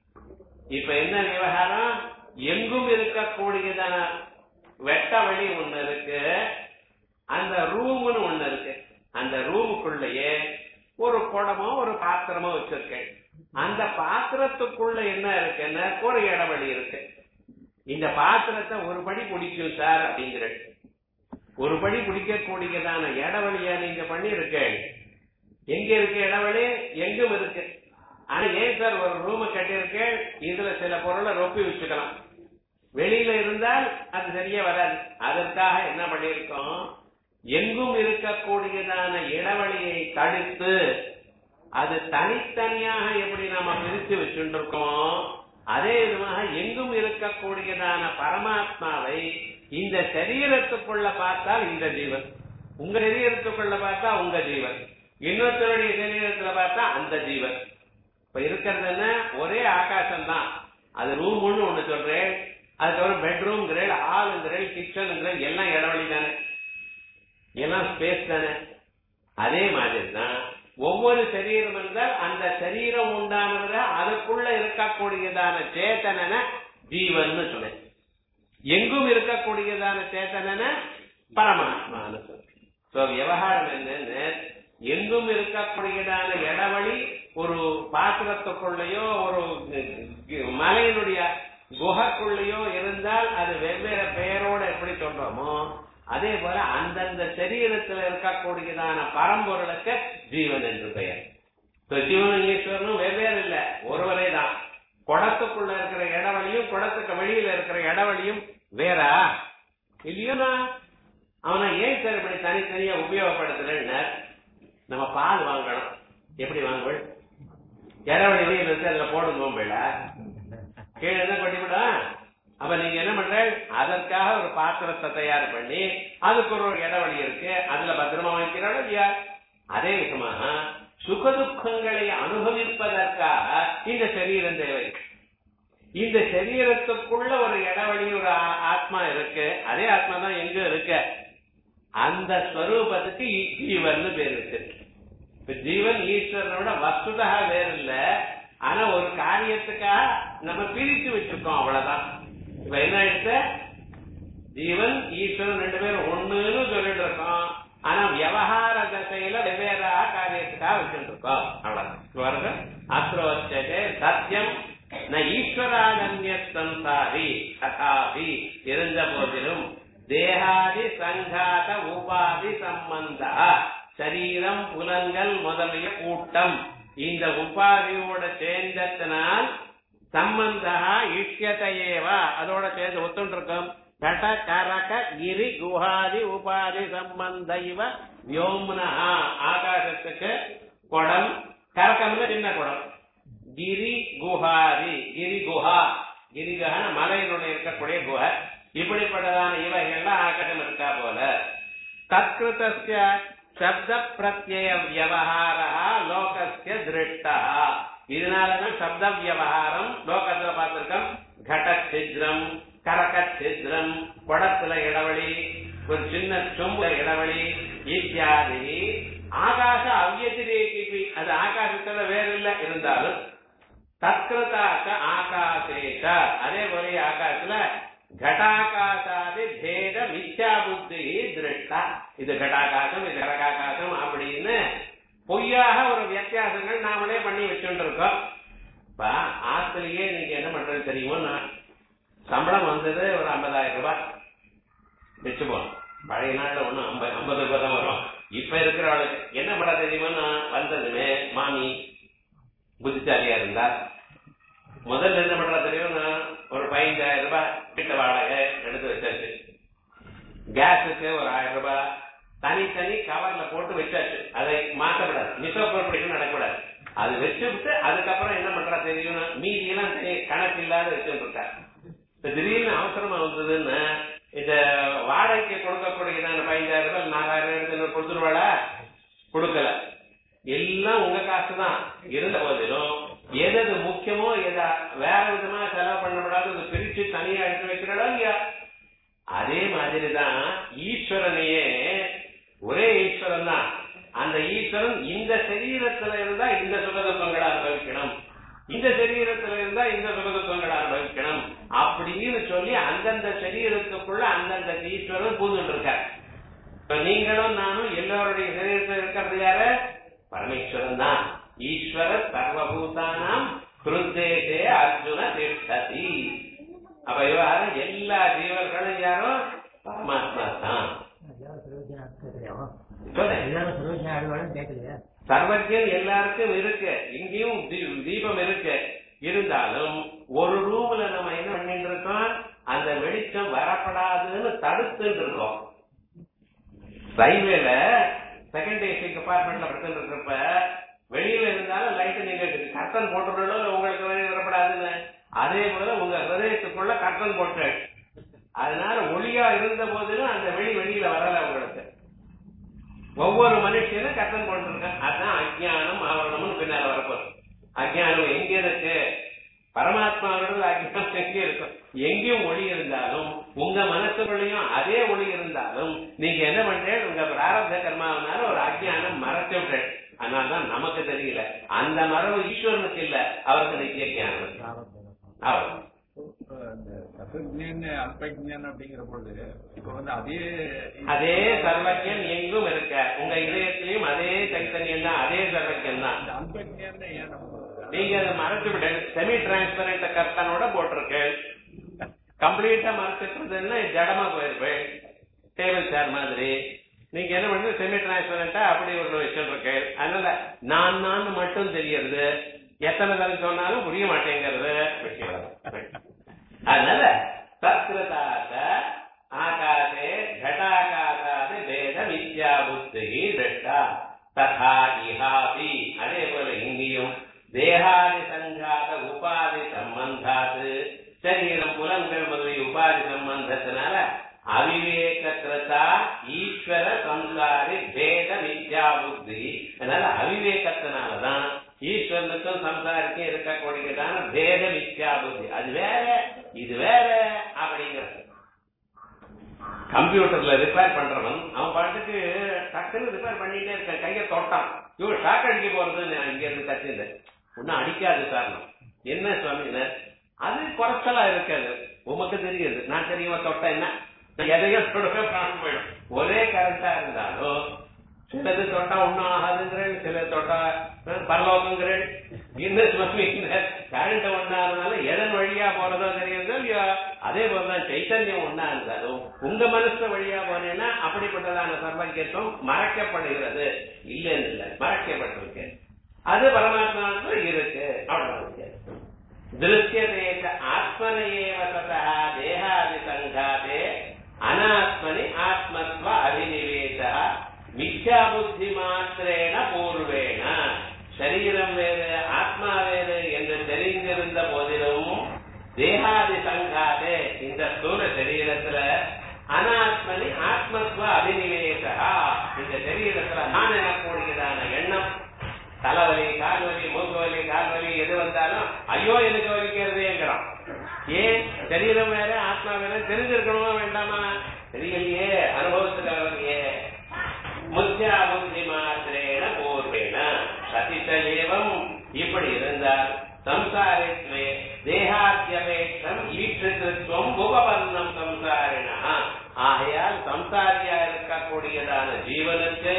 இப்ப என்ன விவகாரம் எங்கும் இருக்கக்கூடியதான வெட்ட வழி ஒண்ணு இருக்கு அந்த ரூம்னு ஒண்ணு இருக்கு அந்த ரூமுக்குள்ளேயே ஒரு குடமோ ஒரு பாத்திரமோ வச்சிருக்கேன் அந்த பாத்திரத்துக்குள்ள என்ன இருக்குன்னா ஒரு இடவழி இருக்கு இந்த பாத்திரத்தை ஒரு படி பிடிக்கும் சார் அப்படிங்கிற ஒரு படி பிடிக்கக்கூடியதான இடவழியா நீங்க பண்ணி இருக்கேன் எங்க இருக்கு இடவழி எங்கும் இருக்கு ஆனா ஏன் சார் ஒரு ரூம கட்டியிருக்கேன் இதுல சில பொருளை ரொப்பி வச்சுக்கலாம் வெளியில இருந்தால் அது சரியா வராது அதற்காக என்ன பண்ணியிருக்கோம் எங்கும் இருக்கக்கூடியதான இடைவெளியை தடுத்து அது தனித்தனியாக எப்படி நாம பிரித்து வச்சுருக்கோம் அதே விதமாக எங்கும் இருக்கக்கூடியதான பரமாத்மாவை இந்த சரீரத்துக்குள்ள பார்த்தால் இந்த ஜீவன் உங்க சரீரத்துக்குள்ள பார்த்தா உங்க ஜீவன் இன்னொருத்தருடைய சரீரத்துல பார்த்தா அந்த ஜீவன் இப்ப இருக்கிறது என்ன ஒரே ஆகாசம் தான் அது ரூம் ஒண்ணு ஒண்ணு சொல்றேன் அதுக்கப்புறம் பெட்ரூம்ங்கிறேன் ஹாலுங்கிறேன் கிச்சனுங்கிறேன் எல்லாம் இடவழி தானே எல்லாம் ஸ்பேஸ் தானே அதே மாதிரி தான் ஒவ்வொரு சரீரம் இருந்தால் அந்த சரீரம் உண்டானதுல அதுக்குள்ள இருக்கக்கூடியதான சேத்தனன ஜீவன் சொன்னேன் எங்கும் இருக்கக்கூடியதான சேத்தனன பரமாத்மான்னு சொன்னேன் சோ விவகாரம் என்னன்னு எங்கும் இருக்கக்கூடியதான இடவழி ஒரு பாத்திரத்துக்குள்ளேயோ ஒரு மலையினுடைய குகைக்குள்ளேயோ இருந்தால் அது வெவ்வேறு பெயரோட எப்படி சொல்றோமோ அதே போல அந்தந்த சரீரத்துல இருக்கக்கூடியதான பரம்பொருளுக்கு ஜீவன் என்று பெயர் இப்ப ஜீவனும் ஈஸ்வரனும் வெவ்வேறு இல்ல ஒருவரே தான் குடத்துக்குள்ள இருக்கிற இடவழியும் குடத்துக்கு வெளியில இருக்கிற இடவழியும் வேறா இல்லையோனா அவனை ஏன் சார் இப்படி தனித்தனியா உபயோகப்படுத்துறேன்னு நம்ம பால் வாங்கணும் எப்படி வாங்குவள் இடவழி வெளியில இருக்கு அதுல போடுங்க பிள்ள கீழே என்ன பண்ணிவிடா அப்ப நீங்க என்ன பண்ற அதற்காக ஒரு பாத்திரத்தை தயார் பண்ணி அதுக்கு ஒரு இடவழி இருக்கு அதுல பத்திரமா வைக்கிறாள் இல்லையா அதே விதமாக சுகதுக்கங்களை அனுபவிப்பதற்காக இந்த சரீரம் தேவை இந்த சரீரத்துக்குள்ள ஒரு இடவழி ஒரு ஆ- ஆத்மா இருக்கு அதே ஆத்மா தான் எங்க இருக்கு அந்த ஸ்வரூபத்துக்கு ஈ- ஜீவன் பேர் இருக்கு இப்ப ஜீவன் ஈஸ்வரனோட வஸ்துதா வேற இல்ல ஆனா ஒரு காரியத்துக்காக நம்ம பிரிச்சு வச்சிருக்கோம் அவ்வளவுதான் இப்ப என்ன ஆயிடுச்சு ஜீவன் ஈஸ்வரன் ரெண்டு பேரும் ஒண்ணுன்னு சொல்லிட்டு இருக்கோம் ஆனா விவகார தசையில வெவ்வேறாக காரியத்துக்காக வச்சுட்டு இருக்கோம் அவ்வளவுதான் வருது அஸ்ரோச்சதே சத்தியம் ந ஈஸ்வரானன்ய சம்சாரி ததாபி இருந்த போதிலும் தேகாதி சங்காத உபாதி சம்பந்த சரீரம் புலன்கள் முதலிய கூட்டம் இந்த உபாதியோட சேர்ந்தத்தினால் சம்பந்தா இஷ்யத்தையேவ அதோட சேர்ந்து ஒத்துண்டு இருக்கும் கட கரக கிரி குஹாதி உபாதி சம்பந்த இவ வியோம்னா ஆகாசத்துக்கு குடம் கரகம்னு சின்ன குடம் கிரி குஹாதி கிரி குஹா கிரிகஹன மலையினுடைய இருக்கக்கூடிய குஹை இப்படிப்பட்டதான இவைகள்லாம் ஆகாசம் இருக்கா போல தத்கிருதஸ்ய சப்த பிரத்யய வியவஹாரா லோகஸ்ய திருஷ்டா இதனாலதான் சப்த வியவஹாரம் லோகத்துல பார்த்திருக்கோம் கட சித்ரம் கரக சித்ரம் குடத்துல இடவழி ஒரு சின்ன சொம்புல இடவழி இத்தியாதி ஆகாச அவ்யதிரேகி அது ஆகாசத்துல வேற இல்ல இருந்தாலும் தத்கிருதாக்க ஆகாசேஷ அதே போல ஆகாசத்துல கடாகாசாதி பேத மித்யா புத்தி திருஷ்டா இது கடாகாசம் இது கடகாகாசம் அப்படின்னு பொய்யாக ஒரு வித்தியாசங்கள் நாமளே பண்ணி வச்சுட்டு இருக்கோம் இப்ப ஆத்திலேயே நீங்க என்ன பண்றது தெரியுமோ சம்பளம் வந்தது ஒரு ஐம்பதாயிரம் ரூபாய் வச்சுப்போம் பழைய நாள்ல ஒண்ணு ஐம்பது ஐம்பது ரூபாய் தான் வரும் இப்ப இருக்கிறவளுக்கு என்ன பண்ண தெரியுமோன்னா வந்ததுமே மாமி புத்திசாலியா இருந்தா முதல்ல என்ன பண்றா தெரியும்னா ஒரு பதினஞ்சாயிரம் ரூபாய் வீட்டு வாடகை எடுத்து வச்சாச்சு கேஸுக்கு ஒரு ஆயிரம் ரூபாய் தனித்தனி கவர்ல போட்டு வச்சாச்சு அதை மாற்றக்கூடாது மிஸ்அப்ரோப்ரியேஷன் நடக்கக்கூடாது அது வச்சுவிட்டு அதுக்கப்புறம் என்ன பண்றா தெரியும் மீதி எல்லாம் தனி கணக்கு இல்லாத வச்சுட்டு இருக்கா இப்ப திடீர்னு அவசரமா வந்ததுன்னு இந்த வாடகைக்கு கொடுக்கக்கூடியதான பதினஞ்சாயிரம் ரூபாய் நாலாயிரம் எடுத்து கொடுத்துருவாளா கொடுக்கல எல்லாம் உங்க காசு தான் இருந்த போதிலும் எது எது முக்கியமோ எதா வேற விதமா செலவு பண்ணக்கூடாது பிரிச்சு தனியா எடுத்து வைக்கிறடா இல்லையா அதே மாதிரிதான் ஈஸ்வரனையே ஒரே ஈஸ்வரன் தான் அந்த ஈஸ்வரன் இந்த சரீரத்துல இருந்தா இந்த சுகதுக்கங்களை அனுபவிக்கணும் இந்த சரீரத்துல இருந்தா இந்த சுகதுக்கங்களை அனுபவிக்கணும் அப்படின்னு சொல்லி அந்தந்த சரீரத்துக்குள்ள அந்தந்த ஈஸ்வரன் பூந்துட்டு இருக்கார் இப்ப நீங்களும் நானும் எல்லாருடைய சரீரத்தில் இருக்கிறது யாரு பரமேஸ்வரன் தான் ஈஸ்வர சர்வபூதானாம் கிருத்தேசே அர்ஜுன தீர்த்ததி அப்ப இவ்வாறு எல்லா ஜீவர்களும் யாரும் பரமாத்மா தான் சொல்றேன். சர்வஜன் எல்லாருக்கும் இருக்கு இங்கேயும் தீ- தீபம் இருக்கு இருந்தாலும் ஒரு ரூம்ல நம்ம என்ன பண்ணிட்டு இருக்கோம் அந்த வெளிச்சம் வரப்படாதுன்னு தடுத்துட்டு இருக்கோம் ரயில்வேல செகண்ட் ஏசி கம்பார்ட்மெண்ட்ல படுத்துட்டு இருக்கிறப்ப வெளியில இருந்தாலும் லைட் நீங்க கர்த்தன் போட்டுறோம் உங்களுக்கு வெளியே வரப்படாதுன்னு அதே போல உங்க ஹிரதயத்துக்குள்ள கர்த்தன் போட்டு அதனால ஒளியா இருந்த போதிலும் அந்த வெளி வெளியில வரல உங்களுக்கு ஒவ்வொரு மனுஷனும் கர்த்தன் போட்டிருக்கான் அதான் அஜ்ஞானம் ஆவரணம்னு பின்னால வரப்போகுது அஜ்ஞானம் எங்க இருக்கு பரமாத்மாவோட அஜ்ஞானம் எங்க இருக்கும் எங்கேயும் ஒளி இருந்தாலும் உங்க மனசுக்குள்ளேயும் அதே ஒளி இருந்தாலும் நீங்க என்ன பண்றீங்க உங்க பிராரப்த கர்மாவனால ஒரு அஜ்ஞானம் மறைச்சு விட்டேன் அதனாலதான் நமக்கு தெரியல அந்த மரபு ஈஸ்வரனுக்கு இல்ல அவருக்கு நித்திய ஞானம் அவ்வளவு இந்த தத்துவஞான அல்பஜான் அப்படிங்கிற பொழுது இப்ப வந்து அதே அதே சர்வஜன் எங்கும் இருக்க உங்க இதயத்திலையும் அதே சைத்தன்யம் தான் அதே சர்வஜன் தான் இந்த அல்பஜான ஏன் நம்ம நீங்க அதை மறைச்சு விட செமி டிரான்ஸ்பரண்ட் கர்த்தனோட போட்டிருக்கு கம்ப்ளீட்டா மறைச்சிருந்ததுன்னா ஜடமா போயிருப்பேன் டேபிள் சேர் மாதிரி நீங்க என்ன பண்றது செமி டிரான்ஸ்பரண்டா அப்படி ஒரு விஷயம் இருக்கு அதனால நான் நான் மட்டும் தெரியறது எத்தனை தடவை சொன்னாலும் புரிய மாட்டேங்கிறது விஷயம் அதனால சத்கிருதாக ஆகாசே घटाकाशादि வேத வித்யா புத்தி திருஷ்டா ததா இஹாபி அதே போல இங்கேயும் தேகாதி சங்காத உபாதி சம்பந்தாது சரீரம் புலன்கள் முதலிய உபாதி சம்பந்தத்தினால அவிவேகத்திரதா ஈஸ்வர சம்சாரி பேத வித்யா புத்தி அதனால அவிவேகத்தினாலதான் ஈஸ்வரனுக்கும் சம்சாரிக்கும் இருக்கக்கூடியதான பேத வித்யா புத்தி அது வேற இது வேற அப்படிங்கிறது கம்ப்யூட்டர்ல ரிப்பேர் பண்றவன் அவன் பாட்டுக்கு டக்குன்னு ரிப்பேர் பண்ணிட்டே இருக்க கையை தொட்டான் இவன் ஷாக் அடிக்க போறது நான் இங்க இருந்து கத்தில ஒன்னும் அடிக்காது காரணம் என்ன சுவாமி அது குறைச்சலா இருக்காது உமக்கு தெரியுது நான் தெரியுமா தொட்ட என்ன எதையும் தொடவே பிராணம் போயிடும் ஒரே கரண்டா இருந்தாலும் சிலது தொட்டா ஒன்னும் ஆகாதுங்கிறேன் சில தொட்டா பரலோகங்கிறேன் என்ன சுவாமி கரண்ட் ஒன்னா இருந்தாலும் எதன் வழியா போறதோ தெரியுதோ இல்லையோ அதே போலதான் சைத்தன்யம் ஒன்னா இருந்தாலும் உங்க மனசு வழியா போனேன்னா அப்படிப்பட்டதான சர்வக்கியத்துவம் மறைக்கப்படுகிறது இல்லைன்னு இல்லை மறைக்கப்பட்டிருக்கு அது பரமாத்மாவுக்கு இருக்கு அவ்வளவு திருஷ்யதேச ஆத்மனையேவ சதா தேகாதி சங்காதே அனாத்மனி ஆத்மத்வ அபினிவேச மித்யா புத்தி மாத்திரேன பூர்வேண சரீரம் வேறு ஆத்மா வேறு என்று தெரிந்திருந்த போதிலும் தேகாதி சங்காதே இந்த ஸ்தூல சரீரத்துல அனாத்மனி ஆத்மத்துவ அபினிவேசா இந்த சரீரத்துல நான் எனக்கூடியதான எண்ணம் தலைவலி கால்வலி மூக்குவலி கால்வலி எது வந்தாலும் ஐயோ எனக்கு வலிக்கிறதேங்கிறான் ஏன் சரீரம் வேற ஆத்மா வேற தெரிஞ்சிருக்கணுமா வேண்டாமா தெரியலையே அனுபவத்துக்கு வரலையே முத்தியா புத்தி மாத்திரேன பூர்வேன சதிசேவம் இப்படி இருந்தால் சம்சாரித்வே தேகாத்தியபேட்சம் ஈற்றுத்துவம் உபபன்னம் சம்சாரினா ஆகையால் சம்சாரியா இருக்கக்கூடியதான ஜீவனுக்கு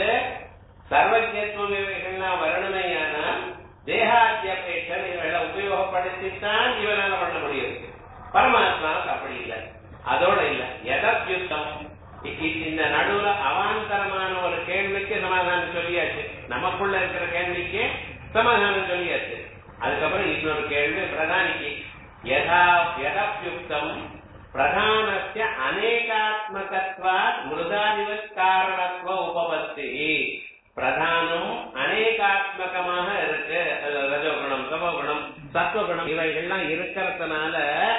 சர்வஜத்துவம் இவைகள்லாம் வரணுமையானால் தேகாத்தியபேட்சம் இவைகளை உபயோகப்படுத்தித்தான் இவனால பண்ண முடியும் பரமாத்மாவுக்கு அப்படி இல்லை அதோட இல்ல எதத்யுத்தம் இந்த நடுவுல அவாந்தரமான ஒரு கேள்விக்கு சமாதானம் சொல்லியாச்சு நமக்குள்ள இருக்கிற கேள்விக்கு சமாதானம் சொல்லியாச்சு அதுக்கப்புறம் இன்னொரு கேள்வி பிரதானிக்கு யதா யதப்யுக்தம் பிரதானஸ்ய அநேகாத்மகத்வா மிருதாதிவத் காரணத்துவ உபபத்தி பிரதானம் அநேகாத்மகமாக இருக்கு ரஜோகுணம் சமகுணம் சத்துவகுணம் இவைகள்லாம் இருக்கிறதுனால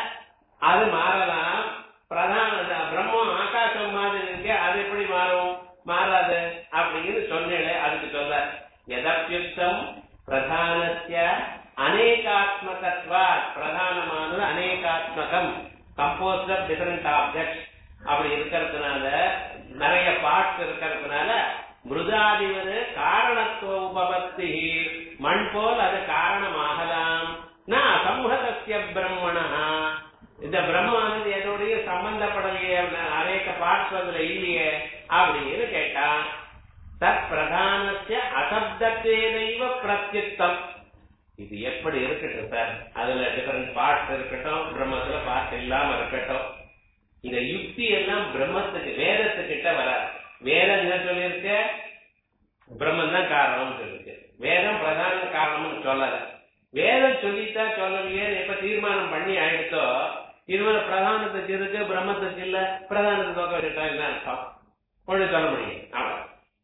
அது மாறலாம் பிரதான பிரம்மம் ஆகாசம் மாதிரி இருக்கு அது எப்படி மாறும் மாறாது அப்படின்னு சொன்னேன் அதுக்கு சொல்ல எதப்யுக்தம் பிரதானஸ்ய அநேகாத்மகத்வா பிரதானமானது அநேகாத்மகம் கம்போஸ்ட் ஆஃப் டிஃபரெண்ட் ஆப்ஜெக்ட் அப்படி இருக்கிறதுனால நிறைய பார்ட்ஸ் இருக்கிறதுனால மிருதாதிவது காரணத்துவ உபபத்தி மண் போல் அது காரணமாகலாம் நான் அசம்ஹதசிய பிரம்மணா இந்த பிரம்மமானது என்னுடைய சம்பந்தப்படலையே அநேக பார்ட்ஸ் அதுல இல்லையே அப்படின்னு கேட்டான் தத் பிரதானத்திய அசப்தத்தேனைவ பிரத்யுத்தம் இது எப்படி இருக்கட்டும் சார் அதுல டிஃபரெண்ட் பார்ட்ஸ் இருக்கட்டும் பிரம்மத்துல பார்ட்ஸ் இல்லாம இருக்கட்டும் இந்த யுக்தி எல்லாம் பிரம்மத்துக்கு வேதத்துக்கிட்ட வராது வேதம் என்ன சொல்லியிருக்க பிரம்மன் தான் காரணம்னு சொல்லிருக்கு வேதம் பிரதான காரணம்னு சொல்லல வேதம் சொல்லித்தான் சொல்லலையே எப்ப தீர்மானம் பண்ணி ஆயிடுத்தோ இருவர் பிரதானத்துக்கு இருக்கு பிரம்மத்துக்கு இல்ல பிரதானத்துக்கு தோக்க வச்சுட்டா என்ன அர்த்தம் ஒண்ணு சொல்ல முடியும் அவ்வளவு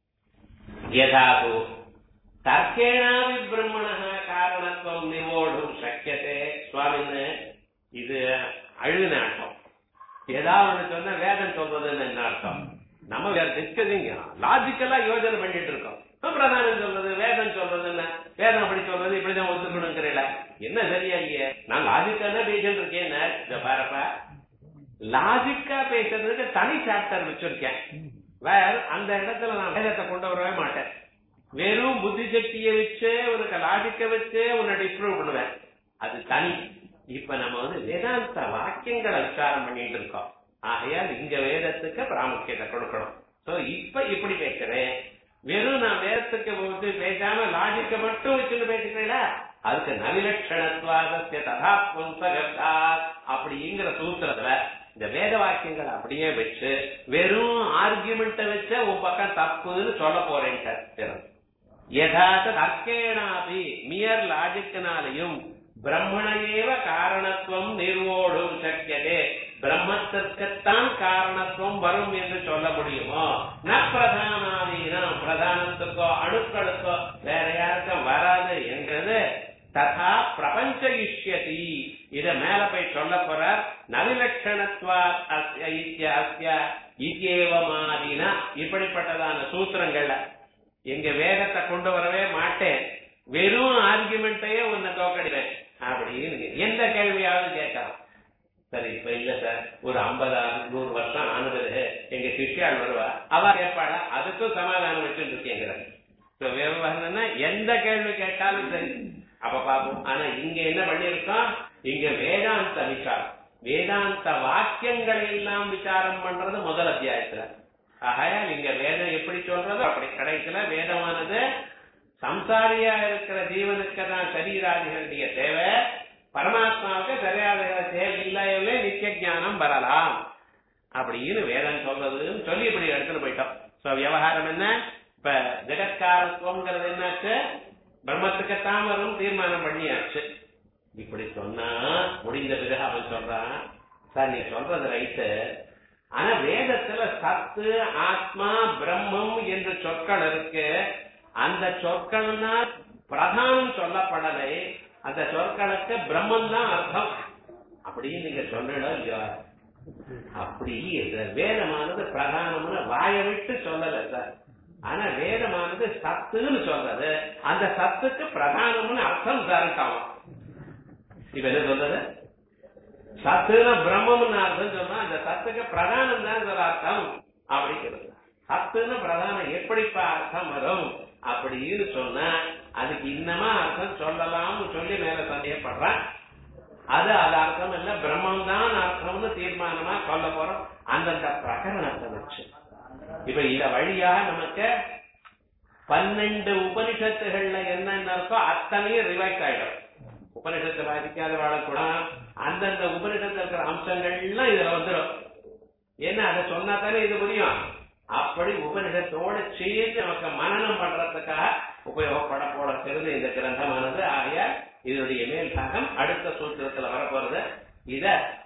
யதாது தர்க்கேனாவி பிரம்மண காரணத்துவம் நிவோடும் சக்கியதே சுவாமின்னு இது அழுகின அர்த்தம் ஏதாவது ஒண்ணு சொன்னா வேதம் சொல்றதுன்னு என்ன அர்த்தம் நம்ம வேற டிஸ்கசிங் லாஜிக்கலா யோஜனை பண்ணிட்டு இருக்கோம் பிரதானம் சொல்றது வேதம் சொல்றது என்ன வேதம் அப்படி சொல்றது இப்படிதான் ஒத்துக்கணுங்கிறீல என்ன சரியா இல்லையே நான் லாஜிக்கான பேசிட்டு இருக்கேன் இத பாருப்பா லாஜிக்கா பேசுறதுக்கு தனி சாப்டர் வச்சிருக்கேன் வேற அந்த இடத்துல நான் வேதத்தை கொண்டு வரவே மாட்டேன் வெறும் புத்தி சக்தியை வச்சே உனக்கு லாஜிக்க வச்சே உன்னை டிஸ்ப்ரூவ் பண்ணுவேன் அது தனி இப்ப நம்ம வந்து வேதாந்த வாக்கியங்களை விசாரம் பண்ணிட்டு இருக்கோம் ஆகையால் இங்க வேதத்துக்கு பிராமுக்கியத்தை கொடுக்கணும் சோ இப்ப இப்படி பேசுறேன் வெறும் நான் வேதத்துக்கு வந்து பேசாம லாஜிக்க மட்டும் வச்சுட்டு பேசுறீங்களா அதுக்கு நவிலட்சணத்வாதத்திய ததா பும்சகத்தா அப்படிங்கிற சூத்திரத்துல இந்த வேத வாக்கியங்கள் அப்படியே வச்சு வெறும் ஆர்கியூமெண்ட்டை வச்சு உன் பக்கம் தப்புன்னு சொல்ல போறேன் யதார்த்த தர்க்கேனாபி மியர் லாஜிக்கினாலையும் பிரம்மணையேவ காரணத்துவம் நிர்வோடும் சக்கியதே பிரம்மத்திற்குத்தான் காரணத்துவம் வரும் என்று சொல்ல முடியுமோ ந பிரதானாதீனம் பிரதானத்துக்கோ அணுக்களுக்கோ வேற யாருக்கும் வராது என்றது ததா பிரபஞ்ச இஷ்யதி இத மேல போய் சொல்ல போறார் நவிலட்சணத்வா அஸ்ய இத்ய அஸ்ய இத்யேவமாதினா இப்படிப்பட்டதான சூத்திரங்கள்ல எங்க வேகத்தை கொண்டு வரவே மாட்டேன் வெறும் ஆர்குமெண்ட்டையே உன்னை தோக்கடிப்பேன் அப்படின்னு எந்த கேள்வியாவது கேட்கலாம் சரி இப்ப இல்ல சார் ஒரு ஐம்பது நூறு வருஷம் ஆனது எங்க சிஷ்யாள் வருவா அவ கேட்பாளா அதுக்கும் சமாதானம் வச்சுட்டு இருக்கேங்கிறார் இப்ப விவகாரம்னா எந்த கேள்வி கேட்டாலும் சரி அப்ப பாப்போம் ஆனா இங்க என்ன பண்ணிருக்கோம் இங்க வேதாந்த விசாரம் வேதாந்த வாக்கியங்களை எல்லாம் விசாரம் பண்றது முதல் அத்தியாயத்துல ஆகையால் இங்க வேதம் எப்படி சொல்றதோ அப்படி கடைசியில வேதமானது சம்சாரியா இருக்கிற ஜீவனுக்கு தான் சரீராதிகளுடைய தேவை பரமாத்மாவுக்கு சரியாத தேவை இல்லையே நித்திய ஞானம் வரலாம் அப்படின்னு வேதம் சொல்றதுன்னு சொல்லி இப்படி எடுத்துட்டு போயிட்டோம் சோ விவகாரம் என்ன இப்ப ஜெகத்காரத்துவங்கிறது என்னாச்சு பிரம்மத்துக்குத்தான் வரும் தீர்மானம் பண்ணியாச்சு இப்படி சொன்னா முடிந்த பிறகு அவன் சொல்றான் சார் நீ சொல்றது ரைட்டு ஆனா வேதத்துல சத்து ஆத்மா பிரம்மம் என்று சொற்கள் இருக்கு அந்த சொற்கள்னா பிரதானம் சொல்லப்படலை அந்த சொற்களுக்கு பிரம்மம் தான் அர்த்தம் அப்படின்னு நீங்க சொல்லணும் இல்லையா அப்படி இந்த வேதமானது பிரதானம்னு வாயை விட்டு சொல்லல சார் ஆனா வேதமானது சத்துன்னு சொல்றது அந்த சத்துக்கு பிரதானம்னு அர்த்தம் தரட்டாமா இப்ப என்ன சொல்றது சத்துன பிரம்மம்னு அர்த்தம் சொன்னா அந்த சத்துக்கு பிரதானம் தான் சொல்ற அர்த்தம் அப்படிங்கிறது சத்துன்னு பிரதானம் எப்படிப்பா அர்த்தம் வரும் அப்படின்னு சொன்னா அதுக்கு இன்னமா அர்த்தம் சொல்லலாம்னு சொல்லி மேல சந்தேகப்படுறான் அது அது அர்த்தம் இல்ல பிரம்மம் தான் அர்த்தம்னு தீர்மானமா சொல்ல போறோம் அந்தந்த பிரகரணத்தை வச்சு இப்ப இந்த வழியா நமக்கு பன்னெண்டு உபனிஷத்துகள்ல என்னென்ன இருக்கோ அத்தனையும் ரிவைஸ் ஆயிடும் உபனிஷத்தை பாதிக்காத வாழக்கூட அந்தந்த உபனிஷத்துல இருக்கிற அம்சங்கள்லாம் இதுல வந்துடும் என்ன அதை சொன்னா தானே இது புரியும் அப்படி உபனிஷத்தோட சேர்ந்து நமக்கு மனநம் பண்றதுக்காக உபயோகப்பட போடக்கிறது இந்த கிரந்தமானது ஆகைய இதனுடைய மேல் பாகம் அடுத்த சூத்திரத்துல வரப்போறது இத